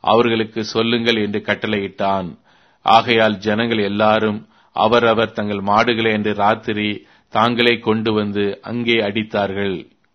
அவர்களுக்கு சொல்லுங்கள் என்று கட்டளையிட்டான் ஆகையால் ஜனங்கள் எல்லாரும் அவரவர் தங்கள் மாடுகளை என்று ராத்திரி தாங்களே கொண்டு வந்து அங்கே அடித்தார்கள்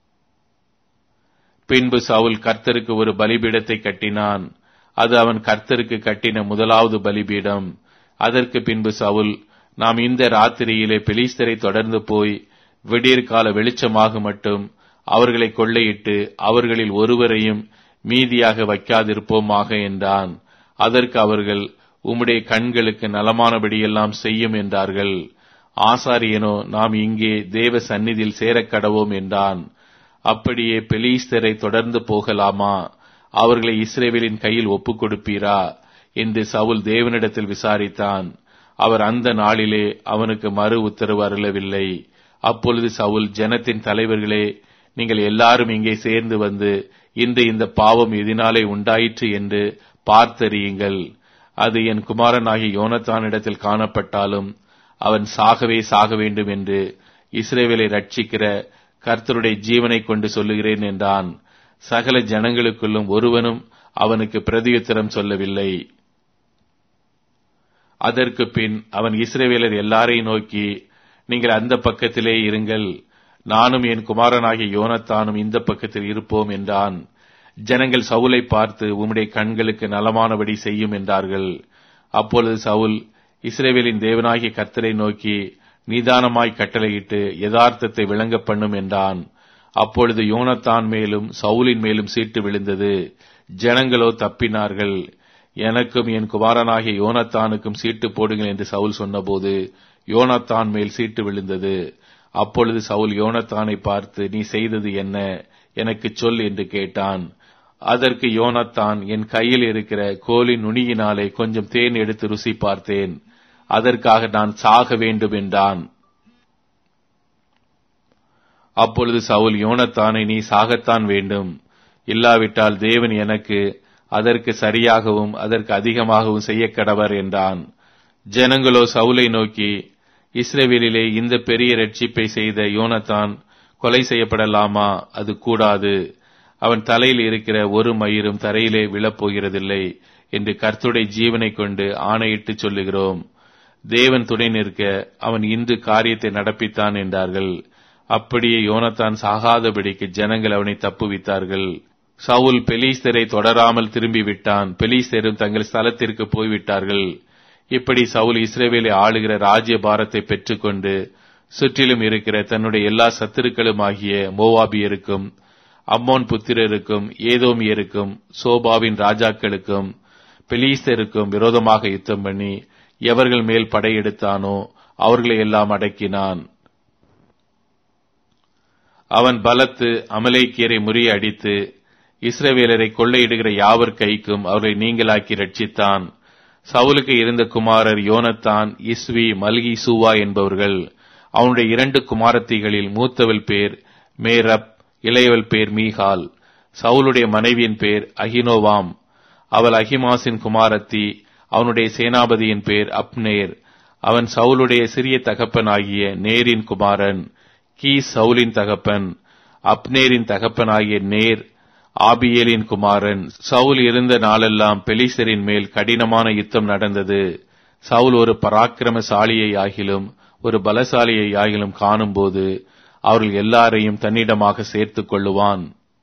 பின்பு சவுல் கர்த்தருக்கு ஒரு பலிபீடத்தை கட்டினான் அது அவன் கர்த்தருக்கு கட்டின முதலாவது பலிபீடம் அதற்கு பின்பு சவுல் நாம் இந்த ராத்திரியிலே பெலிஸ்தரை தொடர்ந்து போய் விடியற்கால வெளிச்சமாக மட்டும் அவர்களை கொள்ளையிட்டு அவர்களில் ஒருவரையும் மீதியாக வைக்காதிருப்போமாக என்றான் அதற்கு அவர்கள் உம்முடைய கண்களுக்கு நலமானபடியெல்லாம் செய்யும் என்றார்கள் ஆசாரியனோ நாம் இங்கே தேவ சந்நிதியில் சேரக் கடவோம் என்றான் அப்படியே பெலீஸ்தரை தொடர்ந்து போகலாமா அவர்களை இஸ்ரேவேலின் கையில் ஒப்புக் கொடுப்பீரா என்று சவுல் தேவனிடத்தில் விசாரித்தான் அவர் அந்த நாளிலே அவனுக்கு மறு உத்தரவு அருளவில்லை அப்பொழுது சவுல் ஜனத்தின் தலைவர்களே நீங்கள் எல்லாரும் இங்கே சேர்ந்து வந்து இன்று இந்த பாவம் எதினாலே உண்டாயிற்று என்று பார்த்தறியுங்கள் அது என் குமாரனாகிய யோனத்தானிடத்தில் காணப்பட்டாலும் அவன் சாகவே சாக வேண்டும் என்று இஸ்ரேவேலை ரட்சிக்கிற கர்த்தருடைய ஜீவனை கொண்டு சொல்லுகிறேன் என்றான் சகல ஜனங்களுக்குள்ளும் ஒருவனும் அவனுக்கு பிரதியுத்தரம் சொல்லவில்லை அதற்கு பின் அவன் இஸ்ரேவேலர் எல்லாரையும் நோக்கி நீங்கள் அந்த பக்கத்திலே இருங்கள் நானும் என் குமாரனாகிய யோனத்தானும் இந்த பக்கத்தில் இருப்போம் என்றான் ஜனங்கள் சவுலை பார்த்து உம்முடைய கண்களுக்கு நலமானபடி செய்யும் என்றார்கள் அப்பொழுது சவுல் இஸ்ரேவேலின் தேவனாகிய கர்த்தரை நோக்கி நிதானமாய் கட்டளையிட்டு யதார்த்தத்தை விளங்க பண்ணும் என்றான் அப்பொழுது யோனத்தான் மேலும் சவுலின் மேலும் சீட்டு விழுந்தது ஜனங்களோ தப்பினார்கள் எனக்கும் என் குமாரனாகிய யோனத்தானுக்கும் சீட்டு போடுங்கள் என்று சவுல் சொன்னபோது யோனத்தான் மேல் சீட்டு விழுந்தது அப்பொழுது சவுல் யோனத்தானை பார்த்து நீ செய்தது என்ன எனக்கு சொல் என்று கேட்டான் அதற்கு யோனத்தான் என் கையில் இருக்கிற கோலின் நுனியினாலே கொஞ்சம் தேன் எடுத்து ருசி பார்த்தேன் அதற்காக நான் சாக வேண்டும் என்றான் அப்பொழுது சவுல் யோனத்தானை நீ சாகத்தான் வேண்டும் இல்லாவிட்டால் தேவன் எனக்கு அதற்கு சரியாகவும் அதற்கு அதிகமாகவும் செய்ய கடவர் என்றான் ஜனங்களோ சவுலை நோக்கி இஸ்ரேவேலிலே இந்த பெரிய ரட்சிப்பை செய்த யோனத்தான் கொலை செய்யப்படலாமா அது கூடாது அவன் தலையில் இருக்கிற ஒரு மயிரும் தரையிலே விழப்போகிறதில்லை என்று கர்த்துடைய ஜீவனை கொண்டு ஆணையிட்டு சொல்லுகிறோம் தேவன் துணை நிற்க அவன் இன்று காரியத்தை நடப்பித்தான் என்றார்கள் அப்படியே யோனத்தான் சாகாதபடிக்கு ஜனங்கள் அவனை தப்புவித்தார்கள் சவுல் பெலீஸ்தரை தொடராமல் திரும்பி விட்டான் பெலீஸ்தரும் தங்கள் ஸ்தலத்திற்கு போய்விட்டார்கள் இப்படி சவுல் இஸ்ரேவேலை ஆளுகிற ராஜ்ய பாரத்தை பெற்றுக்கொண்டு சுற்றிலும் இருக்கிற தன்னுடைய எல்லா சத்துருக்களும் ஆகிய மோவாபியருக்கும் அம்மோன் புத்திரருக்கும் ஏதோமியருக்கும் சோபாவின் ராஜாக்களுக்கும் பெலீஸ்தருக்கும் விரோதமாக யுத்தம் பண்ணி எவர்கள் மேல் படையெடுத்தானோ அவர்களை எல்லாம் அடக்கினான் அவன் பலத்து அமலேக்கியரை முறியடித்து இஸ்ரவேலரை கொள்ளையிடுகிற யாவர் கைக்கும் அவர்களை நீங்களாக்கி ரட்சித்தான் சவுலுக்கு இருந்த குமாரர் யோனத்தான் இஸ்வி மல்கி சூவா என்பவர்கள் அவனுடைய இரண்டு குமாரத்திகளில் மூத்தவள் பேர் மேரப் இளையவள் பேர் மீகால் சவுலுடைய மனைவியின் பேர் அகினோவாம் அவள் அகிமாசின் குமாரத்தி அவனுடைய சேனாபதியின் பேர் அப்னேர் அவன் சவுலுடைய சிறிய தகப்பன் ஆகிய நேரின் குமாரன் கீ சவுலின் தகப்பன் அப்னேரின் தகப்பன் ஆகிய நேர் ஆபியேலின் குமாரன் சவுல் இருந்த நாளெல்லாம் பெலிசரின் மேல் கடினமான யுத்தம் நடந்தது சவுல் ஒரு பராக்கிரமசாலியை ஆகிலும் ஒரு பலசாலியை ஆகிலும் காணும்போது அவர்கள் எல்லாரையும் தன்னிடமாக சேர்த்துக் கொள்ளுவான்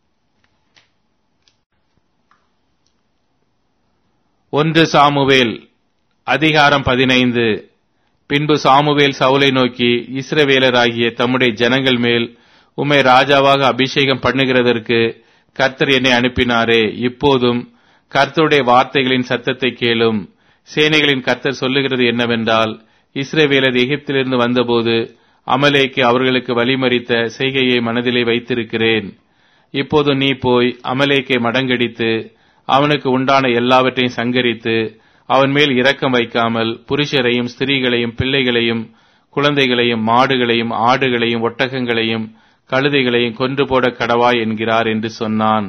ஒன்று சாமுவேல் அதிகாரம் பதினைந்து பின்பு சாமுவேல் சவுலை நோக்கி இஸ்ரவேலராகிய தம்முடைய ஜனங்கள் மேல் உம்மை ராஜாவாக அபிஷேகம் பண்ணுகிறதற்கு கர்த்தர் என்னை அனுப்பினாரே இப்போதும் கர்த்தருடைய வார்த்தைகளின் சத்தத்தை கேளும் சேனைகளின் கர்த்தர் சொல்லுகிறது என்னவென்றால் இஸ்ரவேலர் எகிப்திலிருந்து வந்தபோது அமலேக்கு அவர்களுக்கு வழிமறித்த செய்கையை மனதிலே வைத்திருக்கிறேன் இப்போது நீ போய் அமலேக்கை மடங்கடித்து அவனுக்கு உண்டான எல்லாவற்றையும் சங்கரித்து அவன் மேல் இரக்கம் வைக்காமல் புருஷரையும் ஸ்திரீகளையும் பிள்ளைகளையும் குழந்தைகளையும் மாடுகளையும் ஆடுகளையும் ஒட்டகங்களையும் கழுதைகளையும் கொன்று போட கடவாய் என்கிறார் என்று சொன்னான்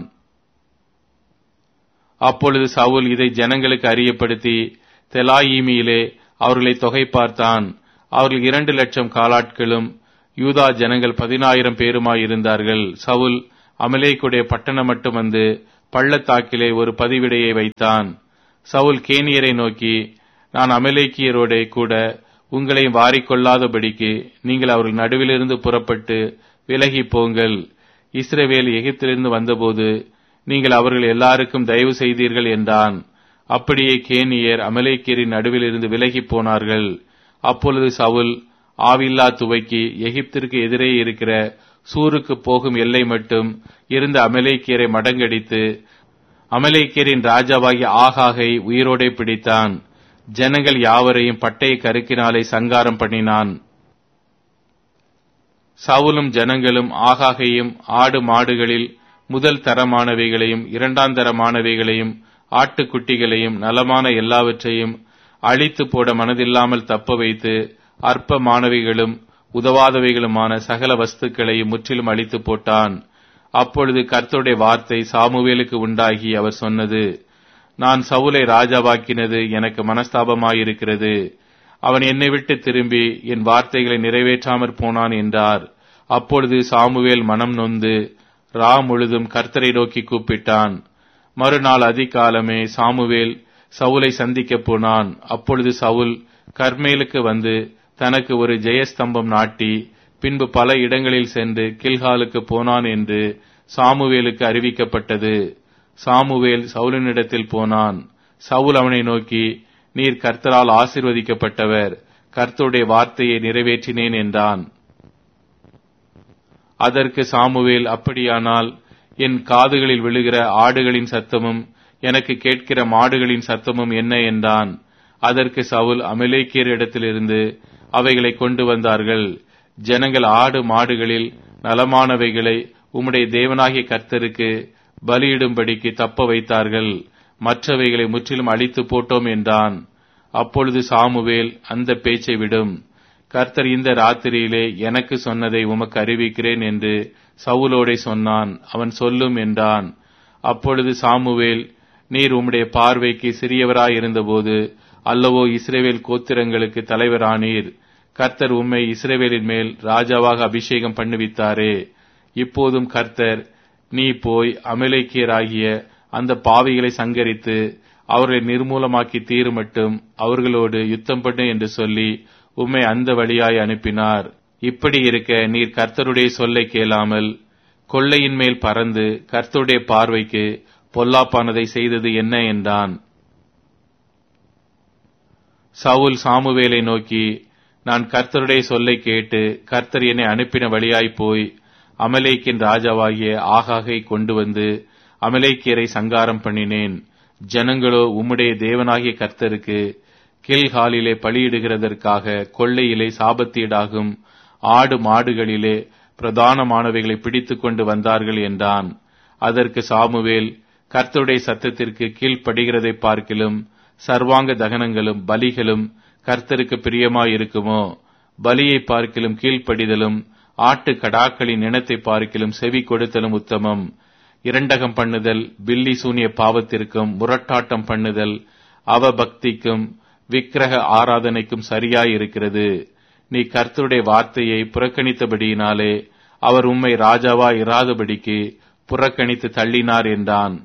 அப்பொழுது சவுல் இதை ஜனங்களுக்கு அறியப்படுத்தி தெலாயிமியிலே அவர்களை தொகை பார்த்தான் அவர்கள் இரண்டு லட்சம் காலாட்களும் யூதா ஜனங்கள் பதினாயிரம் பேருமாய் இருந்தார்கள் சவுல் அமலேக்குடைய பட்டணம் மட்டும் வந்து பள்ளத்தாக்கிலே ஒரு பதிவிடையை வைத்தான் சவுல் கேனியரை நோக்கி நான் அமலேக்கியரோடே கூட உங்களையும் வாரிக்கொள்ளாதபடிக்கு நீங்கள் அவர்கள் நடுவிலிருந்து புறப்பட்டு விலகி போங்கள் இஸ்ரவேல் எகிப்திலிருந்து வந்தபோது நீங்கள் அவர்கள் எல்லாருக்கும் தயவு செய்தீர்கள் என்றான் அப்படியே கேனியர் அமலேக்கியரின் நடுவிலிருந்து விலகி போனார்கள் அப்பொழுது சவுல் ஆவில்லா துவைக்கு எகிப்திற்கு எதிரே இருக்கிற சூருக்கு போகும் எல்லை மட்டும் இருந்த அமலேக்கியரை மடங்கடித்து அமலேக்கியரின் ராஜாவாகிய ஆகாகை உயிரோடே பிடித்தான் ஜனங்கள் யாவரையும் பட்டய கருக்கினாலே சங்காரம் பண்ணினான் சவுலும் ஜனங்களும் ஆகாகையும் ஆடு மாடுகளில் முதல் தரமானவைகளையும் இரண்டாம் தரமானவைகளையும் ஆட்டுக்குட்டிகளையும் நலமான எல்லாவற்றையும் அழித்து போட மனதில்லாமல் தப்ப வைத்து அற்பமானவைகளும் உதவாதவைகளுமான சகல வஸ்துக்களையும் முற்றிலும் அழித்து போட்டான் அப்பொழுது கர்த்தருடைய வார்த்தை சாமுவேலுக்கு உண்டாகி அவர் சொன்னது நான் சவுலை ராஜாவாக்கினது எனக்கு மனஸ்தாபமாயிருக்கிறது அவன் என்னை விட்டு திரும்பி என் வார்த்தைகளை நிறைவேற்றாமற் போனான் என்றார் அப்பொழுது சாமுவேல் மனம் நொந்து ரா முழுதும் கர்த்தரை நோக்கி கூப்பிட்டான் மறுநாள் அதிகாலமே சாமுவேல் சவுலை சந்திக்கப் போனான் அப்பொழுது சவுல் கர்மேலுக்கு வந்து தனக்கு ஒரு ஜெயஸ்தம்பம் நாட்டி பின்பு பல இடங்களில் சென்று கில்காலுக்கு போனான் என்று சாமுவேலுக்கு அறிவிக்கப்பட்டது சாமுவேல் சவுலினிடத்தில் போனான் சவுல் அவனை நோக்கி நீர் கர்த்தரால் ஆசிர்வதிக்கப்பட்டவர் கர்த்தருடைய வார்த்தையை நிறைவேற்றினேன் என்றான் அதற்கு சாமுவேல் அப்படியானால் என் காதுகளில் விழுகிற ஆடுகளின் சத்தமும் எனக்கு கேட்கிற மாடுகளின் சத்தமும் என்ன என்றான் அதற்கு சவுல் அமலேக்கியர் இடத்திலிருந்து அவைகளை கொண்டு வந்தார்கள் ஜனங்கள் ஆடு மாடுகளில் நலமானவைகளை உம்முடைய தேவனாகிய கர்த்தருக்கு பலியிடும்படிக்கு தப்ப வைத்தார்கள் மற்றவைகளை முற்றிலும் அழித்து போட்டோம் என்றான் அப்பொழுது சாமுவேல் அந்த பேச்சை விடும் கர்த்தர் இந்த ராத்திரியிலே எனக்கு சொன்னதை உமக்கு அறிவிக்கிறேன் என்று சவுலோடே சொன்னான் அவன் சொல்லும் என்றான் அப்பொழுது சாமுவேல் நீர் உம்முடைய பார்வைக்கு சிறியவராயிருந்தபோது அல்லவோ இஸ்ரேவேல் கோத்திரங்களுக்கு தலைவரானீர் கர்த்தர் உம்மை இஸ்ரேவேலின் மேல் ராஜாவாக அபிஷேகம் பண்ணுவித்தாரே இப்போதும் கர்த்தர் நீ போய் அமலேக்கியராகிய அந்த பாவிகளை சங்கரித்து அவர்களை நிர்மூலமாக்கி தீருமட்டும் அவர்களோடு யுத்தம் பண்ணு என்று சொல்லி உம்மை அந்த வழியாய் அனுப்பினார் இப்படி இருக்க நீர் கர்த்தருடைய சொல்லை கேளாமல் கொள்ளையின் மேல் பறந்து கர்த்தருடைய பார்வைக்கு பொல்லாப்பானதை செய்தது என்ன என்றான் சவுல் சாமுவேலை நோக்கி நான் கர்த்தருடைய சொல்லை கேட்டு கர்த்தர் என்னை அனுப்பின வழியாய் போய் அமலேக்கின் ராஜாவாகிய ஆகாகை கொண்டு வந்து அமலேக்கியரை சங்காரம் பண்ணினேன் ஜனங்களோ உம்முடைய தேவனாகிய கர்த்தருக்கு கில்காலிலே பலியிடுகிறதற்காக கொள்ளையிலே சாபத்தீடாகும் ஆடு மாடுகளிலே பிரதானமானவைகளை பிடித்துக் கொண்டு வந்தார்கள் என்றான் அதற்கு சாமுவேல் கர்த்தருடைய சத்தத்திற்கு கீழ்ப்படுகிறதை பார்க்கிலும் சர்வாங்க தகனங்களும் பலிகளும் கர்த்தருக்கு பிரியமாயிருக்குமோ பலியை பார்க்கிலும் கீழ்ப்படிதலும் ஆட்டு கடாக்களின் இனத்தை பார்க்கிலும் செவி கொடுத்தலும் உத்தமம் இரண்டகம் பண்ணுதல் பில்லி சூனிய பாவத்திற்கும் முரட்டாட்டம் பண்ணுதல் அவபக்திக்கும் விக்கிரக ஆராதனைக்கும் சரியாயிருக்கிறது நீ கர்த்தருடைய வார்த்தையை புறக்கணித்தபடியினாலே அவர் உம்மை ராஜாவா இராதபடிக்கு புறக்கணித்து தள்ளினார் என்றான்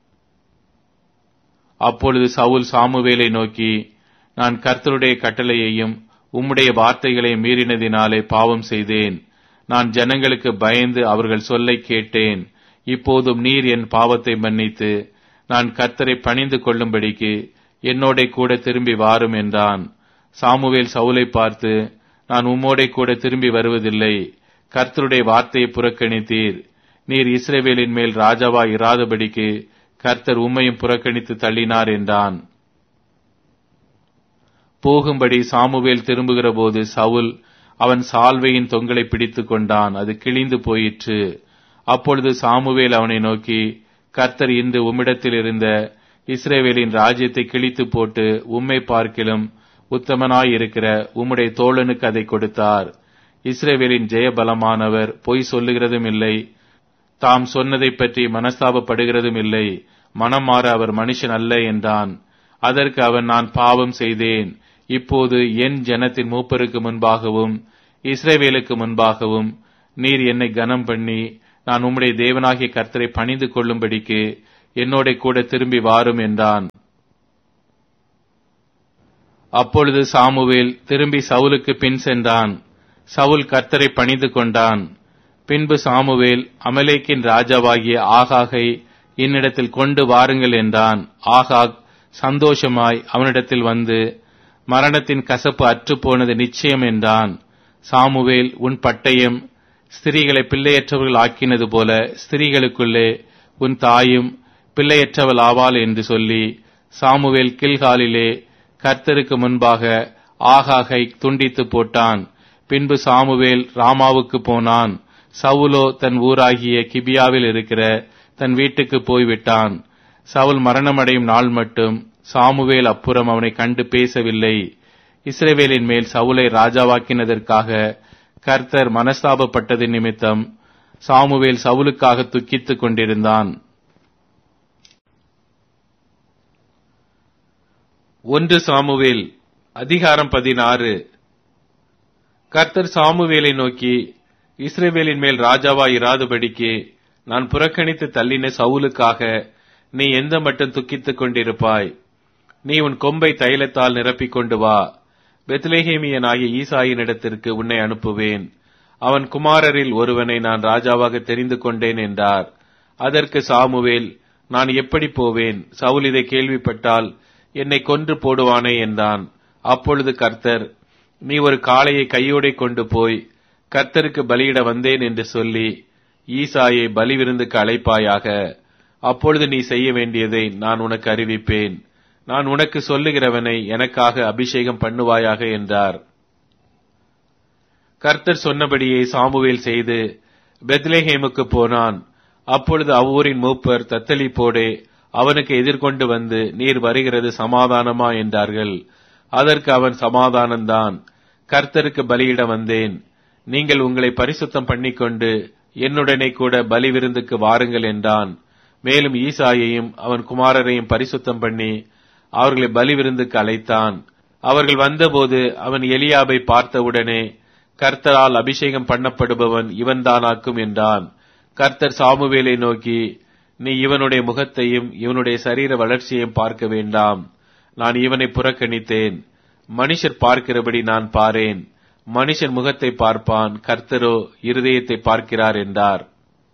அப்பொழுது சவுல் சாமுவேலை நோக்கி நான் கர்த்தருடைய கட்டளையையும் உம்முடைய வார்த்தைகளை மீறினதினாலே பாவம் செய்தேன் நான் ஜனங்களுக்கு பயந்து அவர்கள் சொல்லை கேட்டேன் இப்போதும் நீர் என் பாவத்தை மன்னித்து நான் கர்த்தரை பணிந்து கொள்ளும்படிக்கு என்னோட கூட திரும்பி வாரும் என்றான் சாமுவேல் சவுலை பார்த்து நான் உம்மோட கூட திரும்பி வருவதில்லை கர்த்தருடைய வார்த்தையை புறக்கணித்தீர் நீர் இஸ்ரேவேலின் மேல் ராஜாவா இராதபடிக்கு கர்த்தர் உம்மையும் புறக்கணித்து தள்ளினார் என்றான் போகும்படி சாமுவேல் திரும்புகிற போது சவுல் அவன் சால்வையின் தொங்கலை பிடித்துக் கொண்டான் அது கிழிந்து போயிற்று அப்பொழுது சாமுவேல் அவனை நோக்கி கர்த்தர் இன்று உம்மிடத்தில் இருந்த இஸ்ரேவேலின் ராஜ்யத்தை கிழித்து போட்டு உம்மை பார்க்கிலும் உத்தமனாயிருக்கிற உம்முடைய தோழனுக்கு அதை கொடுத்தார் இஸ்ரேவேலின் ஜெயபலமானவர் பொய் சொல்லுகிறதும் இல்லை தாம் சொன்னதை பற்றி மனஸ்தாபப்படுகிறதும் இல்லை மனம் மாற அவர் மனுஷன் அல்ல என்றான் அதற்கு அவன் நான் பாவம் செய்தேன் இப்போது என் ஜனத்தின் மூப்பருக்கு முன்பாகவும் இஸ்ரேவேலுக்கு முன்பாகவும் நீர் என்னை கனம் பண்ணி நான் உம்முடைய தேவனாகிய கர்த்தரை பணிந்து கொள்ளும்படிக்கு என்னோட கூட திரும்பி வாரும் என்றான் அப்பொழுது சாமுவேல் திரும்பி சவுலுக்கு பின் சென்றான் சவுல் கர்த்தரை பணிந்து கொண்டான் பின்பு சாமுவேல் அமலேக்கின் ராஜாவாகிய ஆகாகை என்னிடத்தில் கொண்டு வாருங்கள் என்றான் ஆகாக் சந்தோஷமாய் அவனிடத்தில் வந்து மரணத்தின் கசப்பு அற்றுப்போனது நிச்சயம் என்றான் சாமுவேல் உன் பட்டயம் ஸ்திரீகளை பிள்ளையற்றவர்கள் ஆக்கினது போல ஸ்திரீகளுக்குள்ளே உன் தாயும் பிள்ளையற்றவள் ஆவாள் என்று சொல்லி சாமுவேல் கில்காலிலே கர்த்தருக்கு முன்பாக ஆகாகை துண்டித்து போட்டான் பின்பு சாமுவேல் ராமாவுக்கு போனான் சவுலோ தன் ஊராகிய கிபியாவில் இருக்கிற தன் வீட்டுக்கு போய்விட்டான் சவுல் மரணமடையும் நாள் மட்டும் சாமுவேல் அப்புறம் அவனை கண்டு பேசவில்லை இஸ்ரேவேலின் மேல் சவுலை ராஜாவாக்கினதற்காக கர்த்தர் மனஸ்தாபப்பட்டது நிமித்தம் சாமுவேல் சவுலுக்காக துக்கித்துக் கொண்டிருந்தான் ஒன்று சாமுவேல் அதிகாரம் பதினாறு கர்த்தர் சாமுவேலை நோக்கி இஸ்ரேவேலின் மேல் ராஜாவாய் இராதபடிக்கு நான் புறக்கணித்து தள்ளின சவுலுக்காக நீ எந்த மட்டும் துக்கித்துக் கொண்டிருப்பாய் நீ உன் கொம்பை தைலத்தால் நிரப்பிக் கொண்டு வா பெத்லேஹேமியனாகிய ஈசாயினிடத்திற்கு உன்னை அனுப்புவேன் அவன் குமாரரில் ஒருவனை நான் ராஜாவாக தெரிந்து கொண்டேன் என்றார் அதற்கு சாமுவேல் நான் எப்படி போவேன் சவுல் இதை கேள்விப்பட்டால் என்னை கொன்று போடுவானே என்றான் அப்பொழுது கர்த்தர் நீ ஒரு காளையை கையோடை கொண்டு போய் கர்த்தருக்கு பலியிட வந்தேன் என்று சொல்லி ஈசாயை பலி விருந்துக்கு அழைப்பாயாக அப்பொழுது நீ செய்ய வேண்டியதை நான் உனக்கு அறிவிப்பேன் நான் உனக்கு சொல்லுகிறவனை எனக்காக அபிஷேகம் பண்ணுவாயாக என்றார் கர்த்தர் சொன்னபடியே சாமுவேல் செய்து பெத்லேஹேமுக்கு போனான் அப்பொழுது அவ்வூரின் மூப்பர் தத்தளிப்போடே அவனுக்கு எதிர்கொண்டு வந்து நீர் வருகிறது சமாதானமா என்றார்கள் அதற்கு அவன் சமாதானம்தான் கர்த்தருக்கு பலியிட வந்தேன் நீங்கள் உங்களை பரிசுத்தம் பண்ணிக்கொண்டு என்னுடனே கூட பலி விருந்துக்கு வாருங்கள் என்றான் மேலும் ஈசாயையும் அவன் குமாரரையும் பரிசுத்தம் பண்ணி அவர்களை பலி விருந்துக்கு அழைத்தான் அவர்கள் வந்தபோது அவன் எலியாபை பார்த்தவுடனே கர்த்தரால் அபிஷேகம் பண்ணப்படுபவன் இவன்தானாக்கும் என்றான் கர்த்தர் சாமுவேலை நோக்கி நீ இவனுடைய முகத்தையும் இவனுடைய சரீர வளர்ச்சியையும் பார்க்க வேண்டாம் நான் இவனை புறக்கணித்தேன் மனுஷர் பார்க்கிறபடி நான் பாரேன் மனுஷன் முகத்தை பார்ப்பான் கர்த்தரோ இருதயத்தை பார்க்கிறார் என்றார்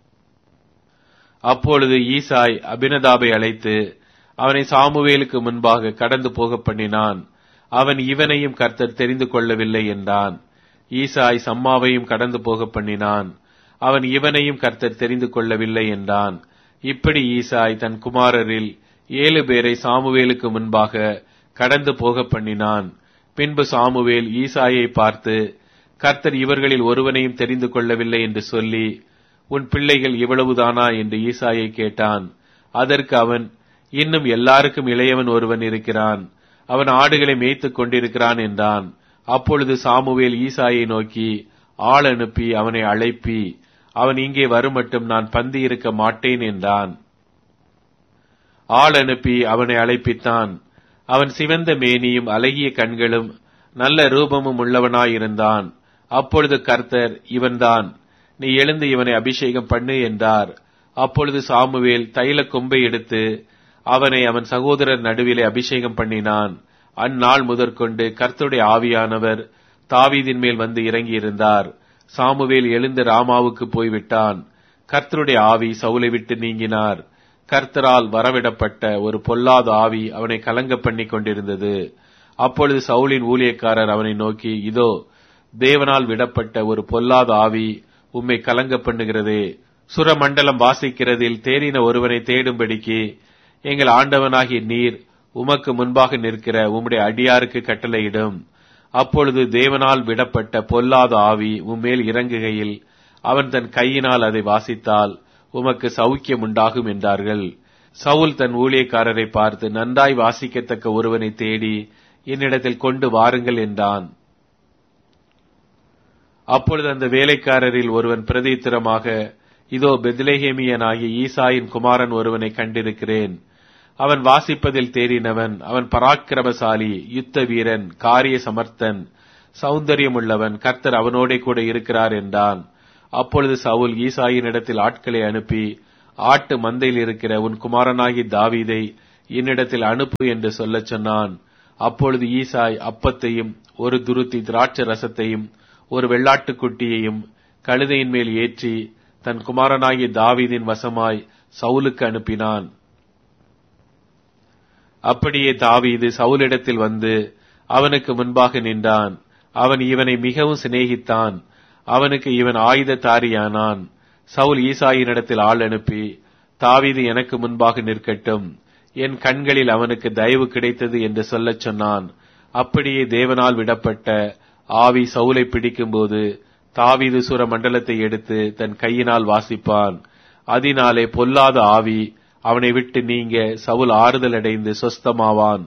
அப்பொழுது ஈசாய் அபினதாபை அழைத்து அவனை சாமுவேலுக்கு முன்பாக கடந்து போக பண்ணினான் அவன் இவனையும் கர்த்தர் தெரிந்து கொள்ளவில்லை என்றான் ஈசாய் சம்மாவையும் கடந்து போக பண்ணினான் அவன் இவனையும் கர்த்தர் தெரிந்து கொள்ளவில்லை என்றான் இப்படி ஈசாய் தன் குமாரரில் ஏழு பேரை சாமுவேலுக்கு முன்பாக கடந்து போக பண்ணினான் பின்பு சாமுவேல் ஈசாயை பார்த்து கர்த்தர் இவர்களில் ஒருவனையும் தெரிந்து கொள்ளவில்லை என்று சொல்லி உன் பிள்ளைகள் இவ்வளவுதானா என்று ஈசாயை கேட்டான் அதற்கு அவன் இன்னும் எல்லாருக்கும் இளையவன் ஒருவன் இருக்கிறான் அவன் ஆடுகளை மேய்த்துக் கொண்டிருக்கிறான் என்றான் அப்பொழுது சாமுவேல் ஈசாயை நோக்கி ஆள் அனுப்பி அவனை அழைப்பி அவன் இங்கே வருமட்டும் நான் பந்தி இருக்க மாட்டேன் என்றான் ஆள் அனுப்பி அவனை அழைப்பித்தான் அவன் சிவந்த மேனியும் அழகிய கண்களும் நல்ல ரூபமும் உள்ளவனாயிருந்தான் அப்பொழுது கர்த்தர் இவன்தான் நீ எழுந்து இவனை அபிஷேகம் பண்ணு என்றார் அப்பொழுது சாமுவேல் தைல கொம்பை எடுத்து அவனை அவன் சகோதரர் நடுவிலே அபிஷேகம் பண்ணினான் அந்நாள் முதற்கொண்டு கர்த்தருடைய ஆவியானவர் தாவீதின் மேல் வந்து இறங்கியிருந்தார் சாமுவேல் எழுந்து ராமாவுக்கு போய்விட்டான் கர்த்தருடைய ஆவி சவுலை விட்டு நீங்கினார் கர்த்தரால் வரவிடப்பட்ட ஒரு பொல்லாத ஆவி அவனை கலங்க பண்ணி கொண்டிருந்தது அப்பொழுது சவுலின் ஊழியக்காரர் அவனை நோக்கி இதோ தேவனால் விடப்பட்ட ஒரு பொல்லாத ஆவி உம்மை கலங்க பண்ணுகிறதே சுரமண்டலம் வாசிக்கிறதில் தேறின ஒருவனை தேடும்படிக்கு எங்கள் ஆண்டவனாகிய நீர் உமக்கு முன்பாக நிற்கிற உம்முடைய அடியாருக்கு கட்டளையிடும் அப்பொழுது தேவனால் விடப்பட்ட பொல்லாத ஆவி உம்மேல் இறங்குகையில் அவன் தன் கையினால் அதை வாசித்தால் உமக்கு சௌக்கியம் உண்டாகும் என்றார்கள் சவுல் தன் ஊழியக்காரரை பார்த்து நன்றாய் வாசிக்கத்தக்க ஒருவனை தேடி என்னிடத்தில் கொண்டு வாருங்கள் என்றான் அப்பொழுது அந்த வேலைக்காரரில் ஒருவன் பிரதித்திரமாக இதோ பெத்லேஹேமியனாகிய ஈசாயின் குமாரன் ஒருவனை கண்டிருக்கிறேன் அவன் வாசிப்பதில் தேறினவன் அவன் பராக்கிரமசாலி யுத்த வீரன் காரிய சமர்த்தன் சௌந்தரியமுள்ளவன் கர்த்தர் அவனோடே கூட இருக்கிறார் என்றான் அப்பொழுது சவுல் ஈசாயின் இடத்தில் ஆட்களை அனுப்பி ஆட்டு மந்தையில் இருக்கிற உன் குமாரனாகி தாவீதை என்னிடத்தில் அனுப்பு என்று சொல்லச் சொன்னான் அப்பொழுது ஈசாய் அப்பத்தையும் ஒரு துருத்தி திராட்சை ரசத்தையும் ஒரு வெள்ளாட்டுக்குட்டியையும் கழுதையின் மேல் ஏற்றி தன் குமாரனாகிய தாவீதின் வசமாய் சவுலுக்கு அனுப்பினான் அப்படியே தாவீது சவுலிடத்தில் வந்து அவனுக்கு முன்பாக நின்றான் அவன் இவனை மிகவும் சிநேகித்தான் அவனுக்கு இவன் ஆயுததாரியானான் சவுல் ஈசாயினிடத்தில் ஆள் அனுப்பி தாவீது எனக்கு முன்பாக நிற்கட்டும் என் கண்களில் அவனுக்கு தயவு கிடைத்தது என்று சொல்லச் சொன்னான் அப்படியே தேவனால் விடப்பட்ட ஆவி சவுலை பிடிக்கும்போது தாவீது சுர மண்டலத்தை எடுத்து தன் கையினால் வாசிப்பான் அதனாலே பொல்லாத ஆவி அவனை விட்டு நீங்க சவுல் ஆறுதல் அடைந்து சொஸ்தமாவான்